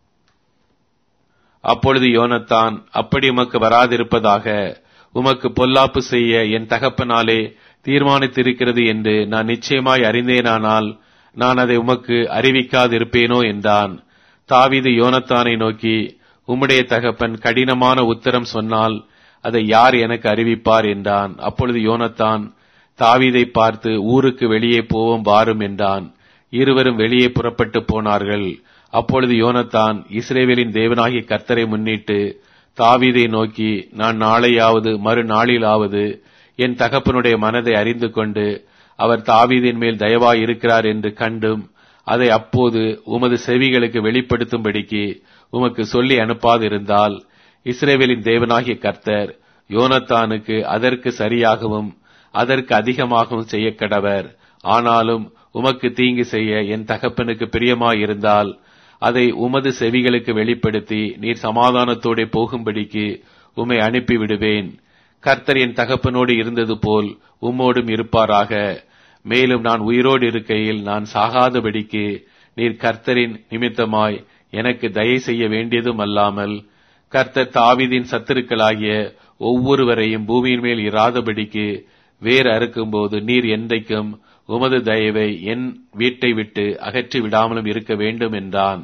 அப்பொழுது யோனத்தான் அப்படி உமக்கு வராதிருப்பதாக உமக்கு பொல்லாப்பு செய்ய என் தகப்பனாலே தீர்மானித்திருக்கிறது என்று நான் நிச்சயமாய் அறிந்தேனானால் நான் அதை உமக்கு அறிவிக்காதிருப்பேனோ என்றான் தாவீது யோனத்தானை நோக்கி உம்முடைய தகப்பன் கடினமான உத்தரம் சொன்னால் அதை யார் எனக்கு அறிவிப்பார் என்றான் அப்பொழுது யோனத்தான் தாவீதை பார்த்து ஊருக்கு வெளியே போவோம் வாரும் என்றான் இருவரும் வெளியே புறப்பட்டு போனார்கள் அப்பொழுது யோனத்தான் இஸ்ரேவேலின் தேவனாகிய கர்த்தரை முன்னிட்டு தாவீதை நோக்கி நான் நாளையாவது மறுநாளிலாவது என் தகப்பனுடைய மனதை அறிந்து கொண்டு அவர் தாவீதின் மேல் தயவாய் இருக்கிறார் என்று கண்டும் அதை அப்போது உமது செவிகளுக்கு வெளிப்படுத்தும்படிக்கு உமக்கு சொல்லி அனுப்பாதிருந்தால் இஸ்ரேவேலின் தேவனாகிய கர்த்தர் யோனத்தானுக்கு அதற்கு சரியாகவும் அதற்கு அதிகமாகவும் செய்ய கடவர் ஆனாலும் உமக்கு தீங்கு செய்ய என் தகப்பனுக்கு பிரியமாயிருந்தால் அதை உமது செவிகளுக்கு வெளிப்படுத்தி நீர் சமாதானத்தோടെ போகும்படிக்கு உம்மை அனுப்பி விடுவேன் கர்த்தர் என் தகப்பனோடு இருந்தது போல் உம்மோடும் இருப்பாராக மேலும் நான் உயிரோடு இருக்கையில் நான் சாகாதபடிக்கு நீர் கர்த்தரின் நிமித்தமாய் எனக்கு தயை செய்ய வேண்டியதும் அல்லாமல் கர்த்தர் தாவிதின் சத்துருக்களாகிய ஒவ்வொருவரையும் பூமியின் மேல் இராதபடிக்கு வேர் அறுக்கும்போது நீர் என்றைக்கும் உமது தயவை என் வீட்டை விட்டு அகற்றி விடாமலும் இருக்க வேண்டும் என்றான்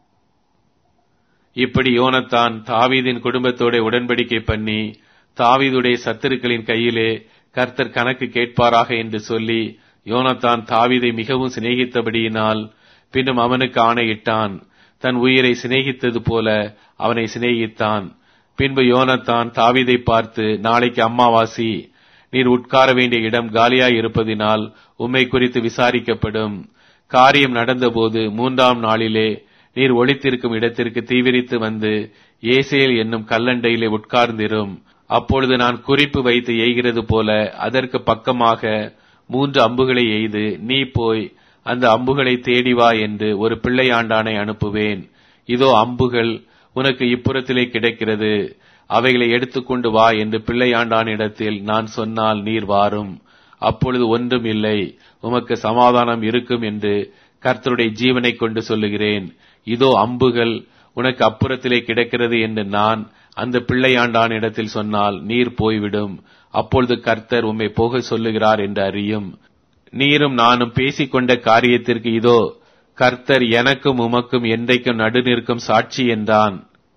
இப்படி யோனத்தான் தாவீதின் குடும்பத்தோட உடன்படிக்கை பண்ணி தாவீதுடைய சத்துருக்களின் கையிலே கர்த்தர் கணக்கு கேட்பாராக என்று சொல்லி யோனத்தான் தாவீதை மிகவும் சிநேகித்தபடியினால் பின்னும் அவனுக்கு ஆணையிட்டான் தன் உயிரை சிநேகித்தது போல அவனை சிநேகித்தான் பின்பு யோனத்தான் தாவீதை பார்த்து நாளைக்கு அம்மாவாசி நீர் உட்கார வேண்டிய இடம் காலியாய் இருப்பதினால் உம்மை குறித்து விசாரிக்கப்படும் காரியம் நடந்தபோது மூன்றாம் நாளிலே நீர் ஒளித்திருக்கும் இடத்திற்கு தீவிரித்து வந்து ஏசேல் என்னும் கல்லண்டையிலே உட்கார்ந்திரும் அப்பொழுது நான் குறிப்பு வைத்து எய்கிறது போல அதற்கு பக்கமாக மூன்று அம்புகளை எய்து நீ போய் அந்த அம்புகளை தேடி வா என்று ஒரு பிள்ளையாண்டானை அனுப்புவேன் இதோ அம்புகள் உனக்கு இப்புறத்திலே கிடைக்கிறது அவைகளை எடுத்துக்கொண்டு வா என்று பிள்ளையாண்டானிடத்தில் நான் சொன்னால் நீர் வாரும் அப்பொழுது ஒன்றும் இல்லை உமக்கு சமாதானம் இருக்கும் என்று கர்த்தருடைய ஜீவனை கொண்டு சொல்லுகிறேன் இதோ அம்புகள் உனக்கு அப்புறத்திலே கிடக்கிறது என்று நான் அந்த பிள்ளையாண்டான் இடத்தில் சொன்னால் நீர் போய்விடும் அப்பொழுது கர்த்தர் உம்மை போக சொல்லுகிறார் என்று அறியும் நீரும் நானும் பேசிக்கொண்ட காரியத்திற்கு இதோ கர்த்தர் எனக்கும் உமக்கும் என்றைக்கும் நடுநிற்கும் சாட்சி என்றான்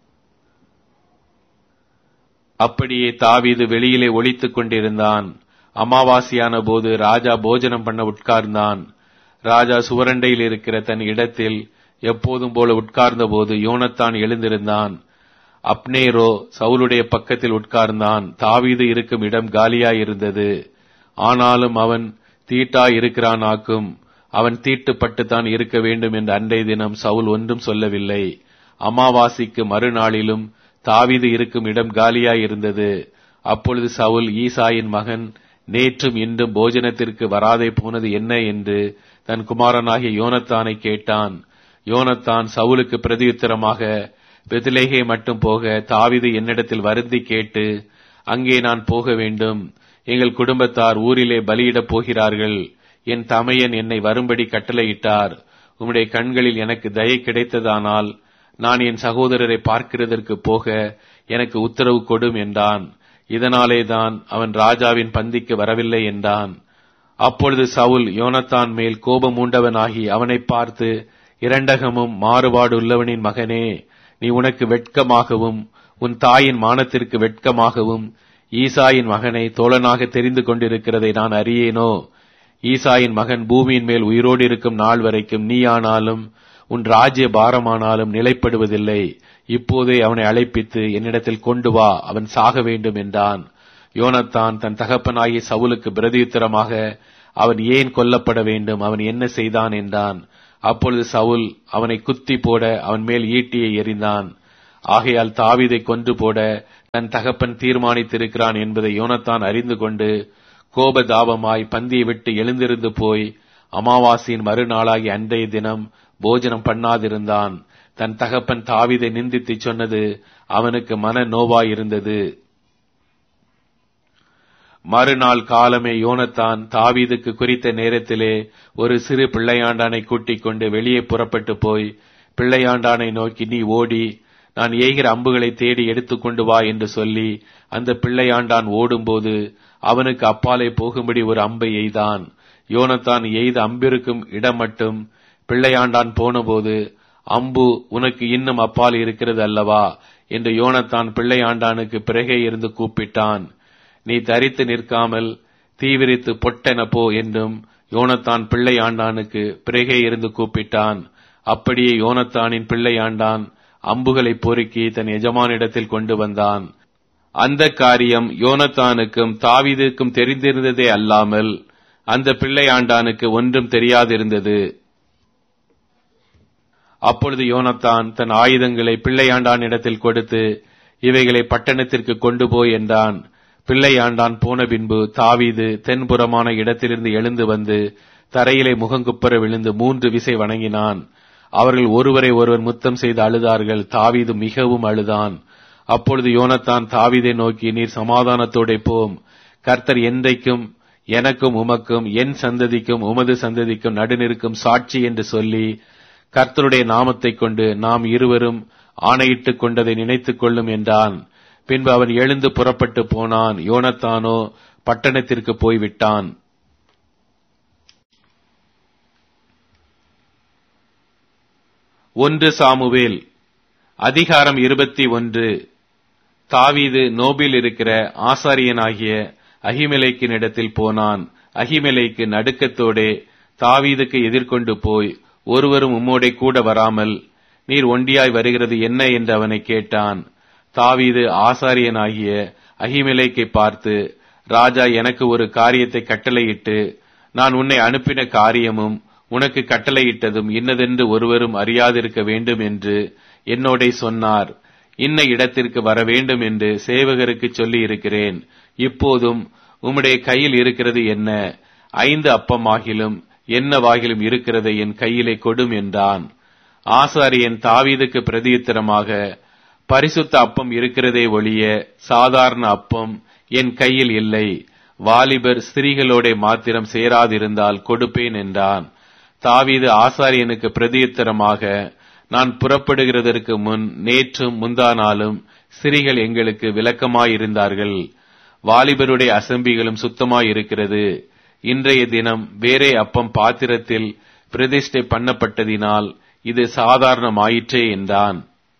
அப்படியே தாவீது வெளியிலே ஒளித்துக் கொண்டிருந்தான் அமாவாசையான போது ராஜா போஜனம் பண்ண உட்கார்ந்தான் ராஜா சுவரண்டையில் இருக்கிற தன் இடத்தில் எப்போதும் போல உட்கார்ந்த போது யோனத்தான் எழுந்திருந்தான் அப்னேரோ சவுலுடைய பக்கத்தில் உட்கார்ந்தான் தாவீது இருக்கும் இடம் காலியாயிருந்தது ஆனாலும் அவன் தீட்டாய் இருக்கிறானாக்கும் அவன் தீட்டுப்பட்டுத்தான் இருக்க வேண்டும் என்று அன்றைய தினம் சவுல் ஒன்றும் சொல்லவில்லை அமாவாசைக்கு மறுநாளிலும் தாவீது இருக்கும் இடம் காலியாயிருந்தது அப்பொழுது சவுல் ஈசாயின் மகன் நேற்றும் இன்றும் போஜனத்திற்கு வராதே போனது என்ன என்று தன் குமாரனாகிய யோனத்தானை கேட்டான் யோனத்தான் சவுலுக்கு பிரதியுத்தரமாக பெதிலேகே மட்டும் போக தாவிது என்னிடத்தில் வருந்தி கேட்டு அங்கே நான் போக வேண்டும் எங்கள் குடும்பத்தார் ஊரிலே பலியிடப் போகிறார்கள் என் தமையன் என்னை வரும்படி கட்டளையிட்டார் உம்முடைய கண்களில் எனக்கு தயை கிடைத்ததானால் நான் என் சகோதரரை பார்க்கிறதற்கு போக எனக்கு உத்தரவு கொடும் என்றான் இதனாலே தான் அவன் ராஜாவின் பந்திக்கு வரவில்லை என்றான் அப்பொழுது சவுல் யோனத்தான் மேல் கோபம் உண்டவனாகி அவனை பார்த்து இரண்டகமும் மாறுபாடு உள்ளவனின் மகனே நீ உனக்கு வெட்கமாகவும் உன் தாயின் மானத்திற்கு வெட்கமாகவும் ஈசாயின் மகனை தோழனாக தெரிந்து கொண்டிருக்கிறதை நான் அறியேனோ ஈசாயின் மகன் பூமியின் மேல் உயிரோடு இருக்கும் நாள் வரைக்கும் நீயானாலும் உன் ராஜ்ய பாரமானாலும் நிலைப்படுவதில்லை இப்போதே அவனை அழைப்பித்து என்னிடத்தில் கொண்டு வா அவன் சாக வேண்டும் என்றான் யோனத்தான் தன் தகப்பனாகிய சவுலுக்கு பிரதியுத்தரமாக அவன் ஏன் கொல்லப்பட வேண்டும் அவன் என்ன செய்தான் என்றான் அப்பொழுது சவுல் அவனை குத்தி போட அவன் மேல் ஈட்டியை எறிந்தான் ஆகையால் தாவீதை கொன்று போட தன் தகப்பன் தீர்மானித்திருக்கிறான் என்பதை யோனத்தான் அறிந்து கொண்டு கோபதாபமாய் பந்தியை விட்டு எழுந்திருந்து போய் அமாவாசையின் மறுநாளாகி அன்றைய தினம் போஜனம் பண்ணாதிருந்தான் தன் தகப்பன் தாவீதை நிந்தித்து சொன்னது அவனுக்கு மன நோவாயிருந்தது மறுநாள் காலமே யோனத்தான் தாவீதுக்கு குறித்த நேரத்திலே ஒரு சிறு பிள்ளையாண்டானை கூட்டிக் கொண்டு வெளியே புறப்பட்டு போய் பிள்ளையாண்டானை நோக்கி நீ ஓடி நான் ஏகிற அம்புகளை தேடி எடுத்துக்கொண்டு வா என்று சொல்லி அந்த பிள்ளையாண்டான் ஓடும்போது அவனுக்கு அப்பாலே போகும்படி ஒரு அம்பை எய்தான் யோனத்தான் எய்த அம்பிருக்கும் இடம் மட்டும் பிள்ளையாண்டான் போனபோது அம்பு உனக்கு இன்னும் அப்பால் இருக்கிறது அல்லவா என்று யோனத்தான் பிள்ளையாண்டானுக்கு பிறகே இருந்து கூப்பிட்டான் நீ தரித்து நிற்காமல் தீவிரித்து பொட்டென போ என்றும் யோனத்தான் பிள்ளையாண்டானுக்கு பிறகே இருந்து கூப்பிட்டான் அப்படியே யோனத்தானின் பிள்ளையாண்டான் அம்புகளை பொறுக்கி தன் எஜமானிடத்தில் கொண்டு வந்தான் அந்த காரியம் யோனத்தானுக்கும் தாவீதுக்கும் தெரிந்திருந்ததே அல்லாமல் அந்த பிள்ளையாண்டானுக்கு ஒன்றும் தெரியாதிருந்தது அப்பொழுது யோனத்தான் தன் ஆயுதங்களை பிள்ளையாண்டான் இடத்தில் கொடுத்து இவைகளை பட்டணத்திற்கு கொண்டு போய் என்றான் பிள்ளையாண்டான் போன பின்பு தாவீது தென்புறமான இடத்திலிருந்து எழுந்து வந்து தரையிலே முகங்குப்புற விழுந்து மூன்று விசை வணங்கினான் அவர்கள் ஒருவரை ஒருவர் முத்தம் செய்து அழுதார்கள் தாவீது மிகவும் அழுதான் அப்பொழுது யோனத்தான் தாவீதை நோக்கி நீர் சமாதானத்தோட போம் கர்த்தர் என்றைக்கும் எனக்கும் உமக்கும் என் சந்ததிக்கும் உமது சந்ததிக்கும் நடுநிற்கும் சாட்சி என்று சொல்லி கர்த்தருடைய நாமத்தைக் கொண்டு நாம் இருவரும் ஆணையிட்டுக் கொண்டதை நினைத்துக் கொள்ளும் என்றான் பின்பு அவன் எழுந்து புறப்பட்டு போனான் யோனத்தானோ பட்டணத்திற்கு போய்விட்டான் ஒன்று சாமுவேல் அதிகாரம் இருபத்தி ஒன்று தாவீது நோபில் இருக்கிற ஆசாரியனாகிய அகிமெலைக்கின் இடத்தில் போனான் அகிமெலைக்கு நடுக்கத்தோடே தாவீதுக்கு எதிர்கொண்டு போய் ஒருவரும் உம்மோடே கூட வராமல் நீர் ஒண்டியாய் வருகிறது என்ன என்று அவனை கேட்டான் தாவீது ஆசாரியனாகிய அகிமெலைக்கை பார்த்து ராஜா எனக்கு ஒரு காரியத்தை கட்டளையிட்டு நான் உன்னை அனுப்பின காரியமும் உனக்கு கட்டளையிட்டதும் இன்னதென்று ஒருவரும் அறியாதிருக்க வேண்டும் என்று என்னோடே சொன்னார் இன்ன இடத்திற்கு வர வேண்டும் என்று சேவகருக்கு சொல்லி இருக்கிறேன் இப்போதும் உம்முடைய கையில் இருக்கிறது என்ன ஐந்து அப்பமாகிலும் என்னவாகிலும் இருக்கிறதை என் கையிலே கொடும் என்றான் ஆசாரியன் தாவீதுக்கு பிரதியுத்தரமாக பரிசுத்த அப்பம் இருக்கிறதே ஒழிய சாதாரண அப்பம் என் கையில் இல்லை வாலிபர் ஸ்திரீகளோட மாத்திரம் சேராதிருந்தால் கொடுப்பேன் என்றான் தாவீது ஆசாரியனுக்கு பிரதியுத்தரமாக நான் புறப்படுகிறதற்கு முன் நேற்றும் முந்தா நாளும் ஸ்திரீகள் எங்களுக்கு விளக்கமாயிருந்தார்கள் வாலிபருடைய அசம்பிகளும் சுத்தமாயிருக்கிறது இன்றைய தினம் வேறே அப்பம் பாத்திரத்தில் பிரதிஷ்டை பண்ணப்பட்டதினால் இது சாதாரணமாயிற்றே என்றான்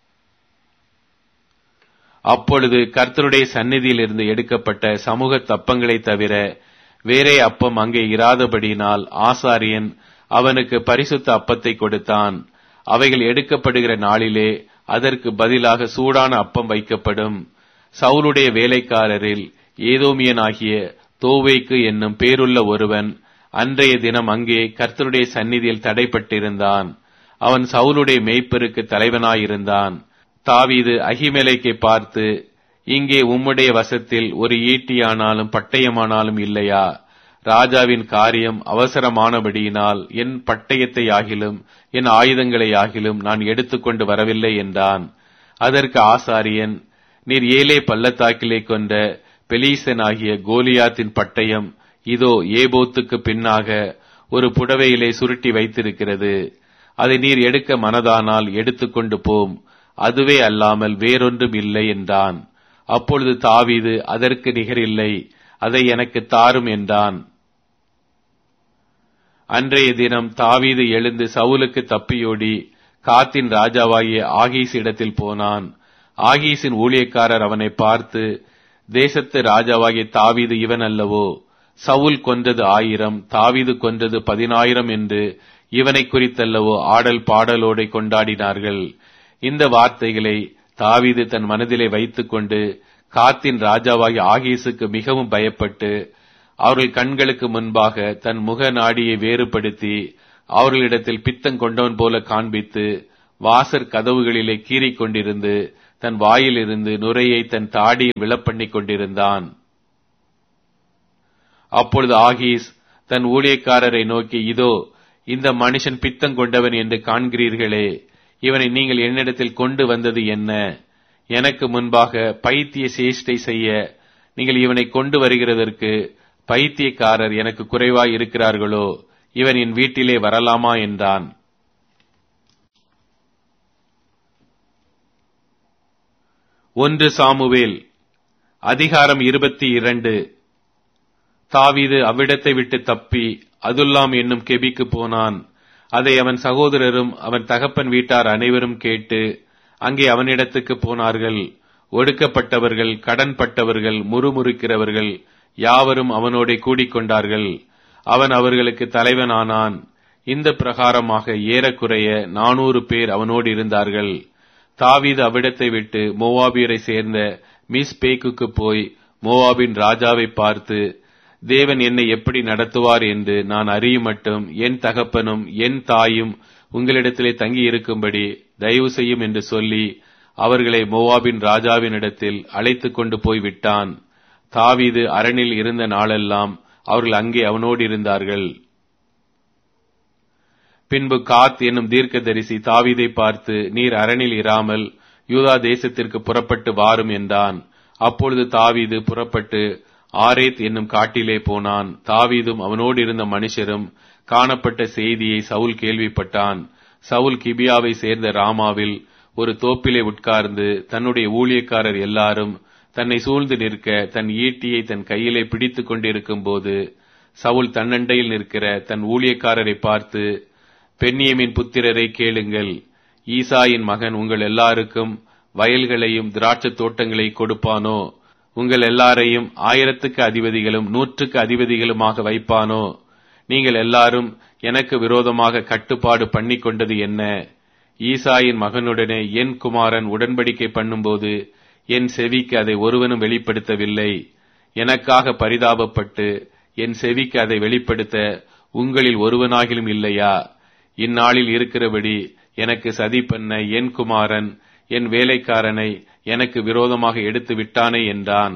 அப்பொழுது கர்த்தருடைய சந்நிதியிலிருந்து எடுக்கப்பட்ட சமூக தப்பங்களை தவிர வேறே அப்பம் அங்கே இராதபடியினால் ஆசாரியன் அவனுக்கு பரிசுத்த அப்பத்தை கொடுத்தான் அவைகள் எடுக்கப்படுகிற நாளிலே அதற்கு பதிலாக சூடான அப்பம் வைக்கப்படும் சவுலுடைய வேலைக்காரரில் ஏதோமியனாகிய தோவேக்கு என்னும் பேருள்ள ஒருவன் அன்றைய தினம் அங்கே கர்த்தருடைய சந்நிதியில் தடைப்பட்டிருந்தான் அவன் சவுலுடைய மேய்ப்பருக்கு தலைவனாயிருந்தான் தாவீது அகிமேலைக்கை பார்த்து இங்கே உம்முடைய வசத்தில் ஒரு ஈட்டியானாலும் பட்டயமானாலும் இல்லையா ராஜாவின் காரியம் அவசரமானபடியினால் என் பட்டயத்தை ஆகிலும் என் ஆயுதங்களை ஆகிலும் நான் எடுத்துக்கொண்டு வரவில்லை என்றான் அதற்கு ஆசாரியன் நீர் ஏலே பள்ளத்தாக்கிலே கொண்ட பெலீசனாகிய கோலியாத்தின் பட்டயம் இதோ ஏபோத்துக்கு பின்னாக ஒரு புடவையிலே சுருட்டி வைத்திருக்கிறது அதை நீர் எடுக்க மனதானால் எடுத்துக்கொண்டு போம் அதுவே அல்லாமல் வேறொன்றும் இல்லை என்றான் அப்பொழுது தாவீது அதற்கு நிகரில்லை அதை எனக்கு தாரும் என்றான் அன்றைய தினம் தாவீது எழுந்து சவுலுக்கு தப்பியோடி காத்தின் ராஜாவாகிய ஆகீஸ் இடத்தில் போனான் ஆகீஸின் ஊழியக்காரர் அவனை பார்த்து தேசத்து ராஜாவாகிய தாவீது இவன் அல்லவோ சவுல் கொன்றது ஆயிரம் தாவீது கொன்றது பதினாயிரம் என்று இவனை குறித்தல்லவோ ஆடல் பாடலோடை கொண்டாடினார்கள் இந்த வார்த்தைகளை தாவீது தன் மனதிலே வைத்துக்கொண்டு காத்தின் ராஜாவாகி ஆகீசுக்கு மிகவும் பயப்பட்டு அவர்கள் கண்களுக்கு முன்பாக தன் முக நாடியை வேறுபடுத்தி அவர்களிடத்தில் பித்தம் கொண்டவன் போல காண்பித்து வாசற் கதவுகளிலே கீறிக் கொண்டிருந்து தன் வாயிலிருந்து நுரையை தன் தாடியில் விழப்பண்ணிக் கொண்டிருந்தான் அப்பொழுது ஆகீஸ் தன் ஊழியக்காரரை நோக்கி இதோ இந்த மனுஷன் பித்தம் கொண்டவன் என்று காண்கிறீர்களே இவனை நீங்கள் என்னிடத்தில் கொண்டு வந்தது என்ன எனக்கு முன்பாக பைத்திய சேஷ்டை செய்ய நீங்கள் இவனை கொண்டு வருகிறதற்கு பைத்தியக்காரர் எனக்கு குறைவாய் இருக்கிறார்களோ இவன் என் வீட்டிலே வரலாமா என்றான் ஒன்று சாமுவேல் அதிகாரம் இருபத்தி இரண்டு தாவீது அவ்விடத்தை விட்டு தப்பி அதுல்லாம் என்னும் கெபிக்கு போனான் அதை அவன் சகோதரரும் அவன் தகப்பன் வீட்டார் அனைவரும் கேட்டு அங்கே அவனிடத்துக்கு போனார்கள் ஒடுக்கப்பட்டவர்கள் கடன்பட்டவர்கள் முறுமுறுக்கிறவர்கள் யாவரும் அவனோட கூடிக்கொண்டார்கள் அவன் அவர்களுக்கு தலைவனானான் இந்த பிரகாரமாக ஏறக்குறைய நானூறு பேர் அவனோடு இருந்தார்கள் தாவீது அவ்விடத்தை விட்டு மோவாபியரை சேர்ந்த மிஸ் பேக்குக்கு போய் மோவாபின் ராஜாவை பார்த்து தேவன் என்னை எப்படி நடத்துவார் என்று நான் அறியும் மட்டும் என் தகப்பனும் என் தாயும் உங்களிடத்திலே தங்கி இருக்கும்படி தயவு செய்யும் என்று சொல்லி அவர்களை மோவாபின் ராஜாவினிடத்தில் அழைத்து கொண்டு போய் விட்டான் தாவீது அரணில் இருந்த நாளெல்லாம் அவர்கள் அங்கே அவனோடு இருந்தார்கள் பின்பு காத் என்னும் தீர்க்கதரிசி தாவீதை பார்த்து நீர் அரணில் இராமல் யூதா தேசத்திற்கு புறப்பட்டு வாரும் என்றான் அப்பொழுது தாவீது புறப்பட்டு ஆரேத் என்னும் காட்டிலே போனான் தாவீதும் அவனோடு இருந்த மனுஷரும் காணப்பட்ட செய்தியை சவுல் கேள்விப்பட்டான் சவுல் கிபியாவை சேர்ந்த ராமாவில் ஒரு தோப்பிலே உட்கார்ந்து தன்னுடைய ஊழியக்காரர் எல்லாரும் தன்னை சூழ்ந்து நிற்க தன் ஈட்டியை தன் கையிலே பிடித்துக் கொண்டிருக்கும் போது சவுல் தன்னண்டையில் நிற்கிற தன் ஊழியக்காரரை பார்த்து பெண்ணியமின் புத்திரரை கேளுங்கள் ஈசாயின் மகன் உங்கள் எல்லாருக்கும் வயல்களையும் திராட்சத் தோட்டங்களை கொடுப்பானோ உங்கள் எல்லாரையும் ஆயிரத்துக்கு அதிபதிகளும் நூற்றுக்கு அதிபதிகளுமாக வைப்பானோ நீங்கள் எல்லாரும் எனக்கு விரோதமாக கட்டுப்பாடு பண்ணி கொண்டது என்ன ஈசாயின் மகனுடனே என் குமாரன் உடன்படிக்கை பண்ணும்போது என் செவிக்கு அதை ஒருவனும் வெளிப்படுத்தவில்லை எனக்காக பரிதாபப்பட்டு என் செவிக்கு அதை வெளிப்படுத்த உங்களில் ஒருவனாகிலும் இல்லையா இந்நாளில் இருக்கிறபடி எனக்கு சதி பண்ண என் குமாரன் என் வேலைக்காரனை எனக்கு விரோதமாக எடுத்து விட்டானே என்றான்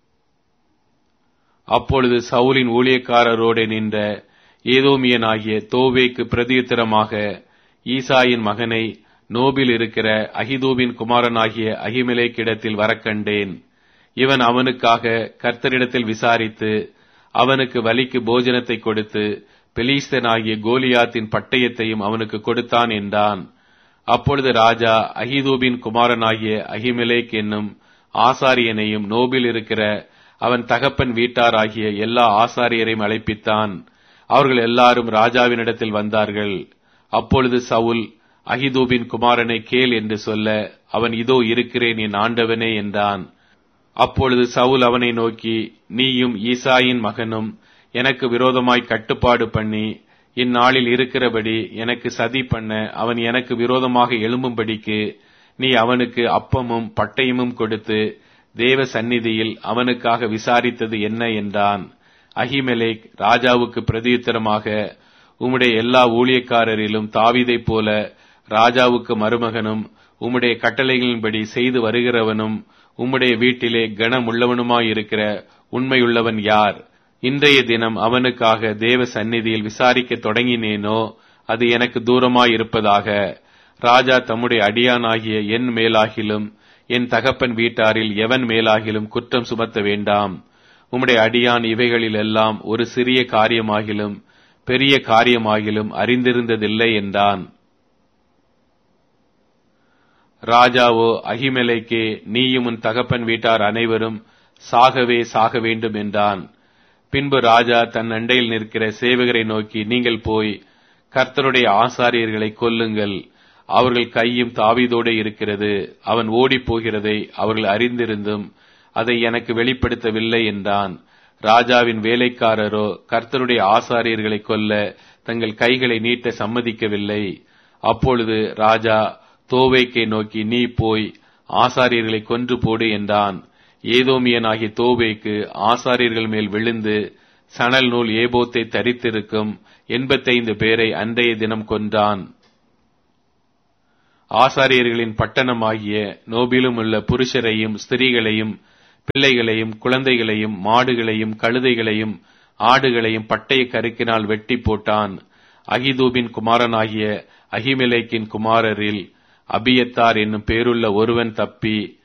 அப்பொழுது சவுலின் ஊழியக்காரரோடு நின்ற ஏதோமியனாகிய தோவேக்கு பிரதியுத்தரமாக ஈசாயின் மகனை நோபில் இருக்கிற அகிதூபின் குமாரனாகிய அகிமிலேக்கிடத்தில் வரக்கண்டேன் இவன் அவனுக்காக கர்த்தரிடத்தில் விசாரித்து அவனுக்கு வலிக்கு போஜனத்தை கொடுத்து பெலீஸ்தனாகிய கோலியாத்தின் பட்டயத்தையும் அவனுக்கு கொடுத்தான் என்றான் அப்பொழுது ராஜா அகிதூபின் குமாரனாகிய அகிமிலேக் என்னும் ஆசாரியனையும் நோபில் இருக்கிற அவன் தகப்பன் வீட்டாராகிய எல்லா ஆசாரியரையும் அழைப்பித்தான் அவர்கள் எல்லாரும் ராஜாவினிடத்தில் வந்தார்கள் அப்பொழுது சவுல் அகிதூபின் குமாரனை கேள் என்று சொல்ல அவன் இதோ இருக்கிறேன் என் ஆண்டவனே என்றான் அப்பொழுது சவுல் அவனை நோக்கி நீயும் ஈசாயின் மகனும் எனக்கு விரோதமாய் கட்டுப்பாடு பண்ணி இந்நாளில் இருக்கிறபடி எனக்கு சதி பண்ண அவன் எனக்கு விரோதமாக எழும்பும்படிக்கு நீ அவனுக்கு அப்பமும் பட்டயமும் கொடுத்து தேவ சந்நிதியில் அவனுக்காக விசாரித்தது என்ன என்றான் அகிமெலேக் ராஜாவுக்கு பிரதியுத்தரமாக உம்முடைய எல்லா ஊழியக்காரரிலும் தாவிதைப் போல ராஜாவுக்கு மருமகனும் உம்முடைய கட்டளைகளின்படி செய்து வருகிறவனும் உம்முடைய வீட்டிலே கனமுள்ளவனுமாயிருக்கிற உண்மையுள்ளவன் யார் இன்றைய தினம் அவனுக்காக தேவ சந்நிதியில் விசாரிக்க தொடங்கினேனோ அது எனக்கு தூரமாயிருப்பதாக ராஜா தம்முடைய அடியானாகிய என் மேலாகிலும் என் தகப்பன் வீட்டாரில் எவன் மேலாகிலும் குற்றம் சுமத்த வேண்டாம் உம்முடைய அடியான் இவைகளில் எல்லாம் ஒரு சிறிய காரியமாகிலும் பெரிய காரியமாகிலும் அறிந்திருந்ததில்லை என்றான் ராஜாவோ அகிமலைக்கே நீயும் உன் தகப்பன் வீட்டார் அனைவரும் சாகவே சாக வேண்டும் என்றான் பின்பு ராஜா தன் அண்டையில் நிற்கிற சேவகரை நோக்கி நீங்கள் போய் கர்த்தருடைய ஆசாரியர்களை கொல்லுங்கள் அவர்கள் கையும் தாவீதோடு இருக்கிறது அவன் ஓடிப் போகிறதை அவர்கள் அறிந்திருந்தும் அதை எனக்கு வெளிப்படுத்தவில்லை என்றான் ராஜாவின் வேலைக்காரரோ கர்த்தருடைய ஆசாரியர்களை கொல்ல தங்கள் கைகளை நீட்ட சம்மதிக்கவில்லை அப்பொழுது ராஜா தோவைக்கை நோக்கி நீ போய் ஆசாரியர்களை கொன்று போடு என்றான் ஏதோமியனாகிய தோவேக்கு ஆசாரியர்கள் மேல் விழுந்து சணல் நூல் ஏபோத்தை தரித்திருக்கும் எண்பத்தைந்து பேரை அன்றைய தினம் கொன்றான் ஆசாரியர்களின் பட்டணமாகிய நோபிலும் உள்ள புருஷரையும் ஸ்திரீகளையும் பிள்ளைகளையும் குழந்தைகளையும் மாடுகளையும் கழுதைகளையும் ஆடுகளையும் பட்டய கருக்கினால் வெட்டி போட்டான் அகிதூபின் குமாரனாகிய அகிமெலேக்கின் குமாரரில் அபியத்தார் என்னும் பேருள்ள ஒருவன் தப்பி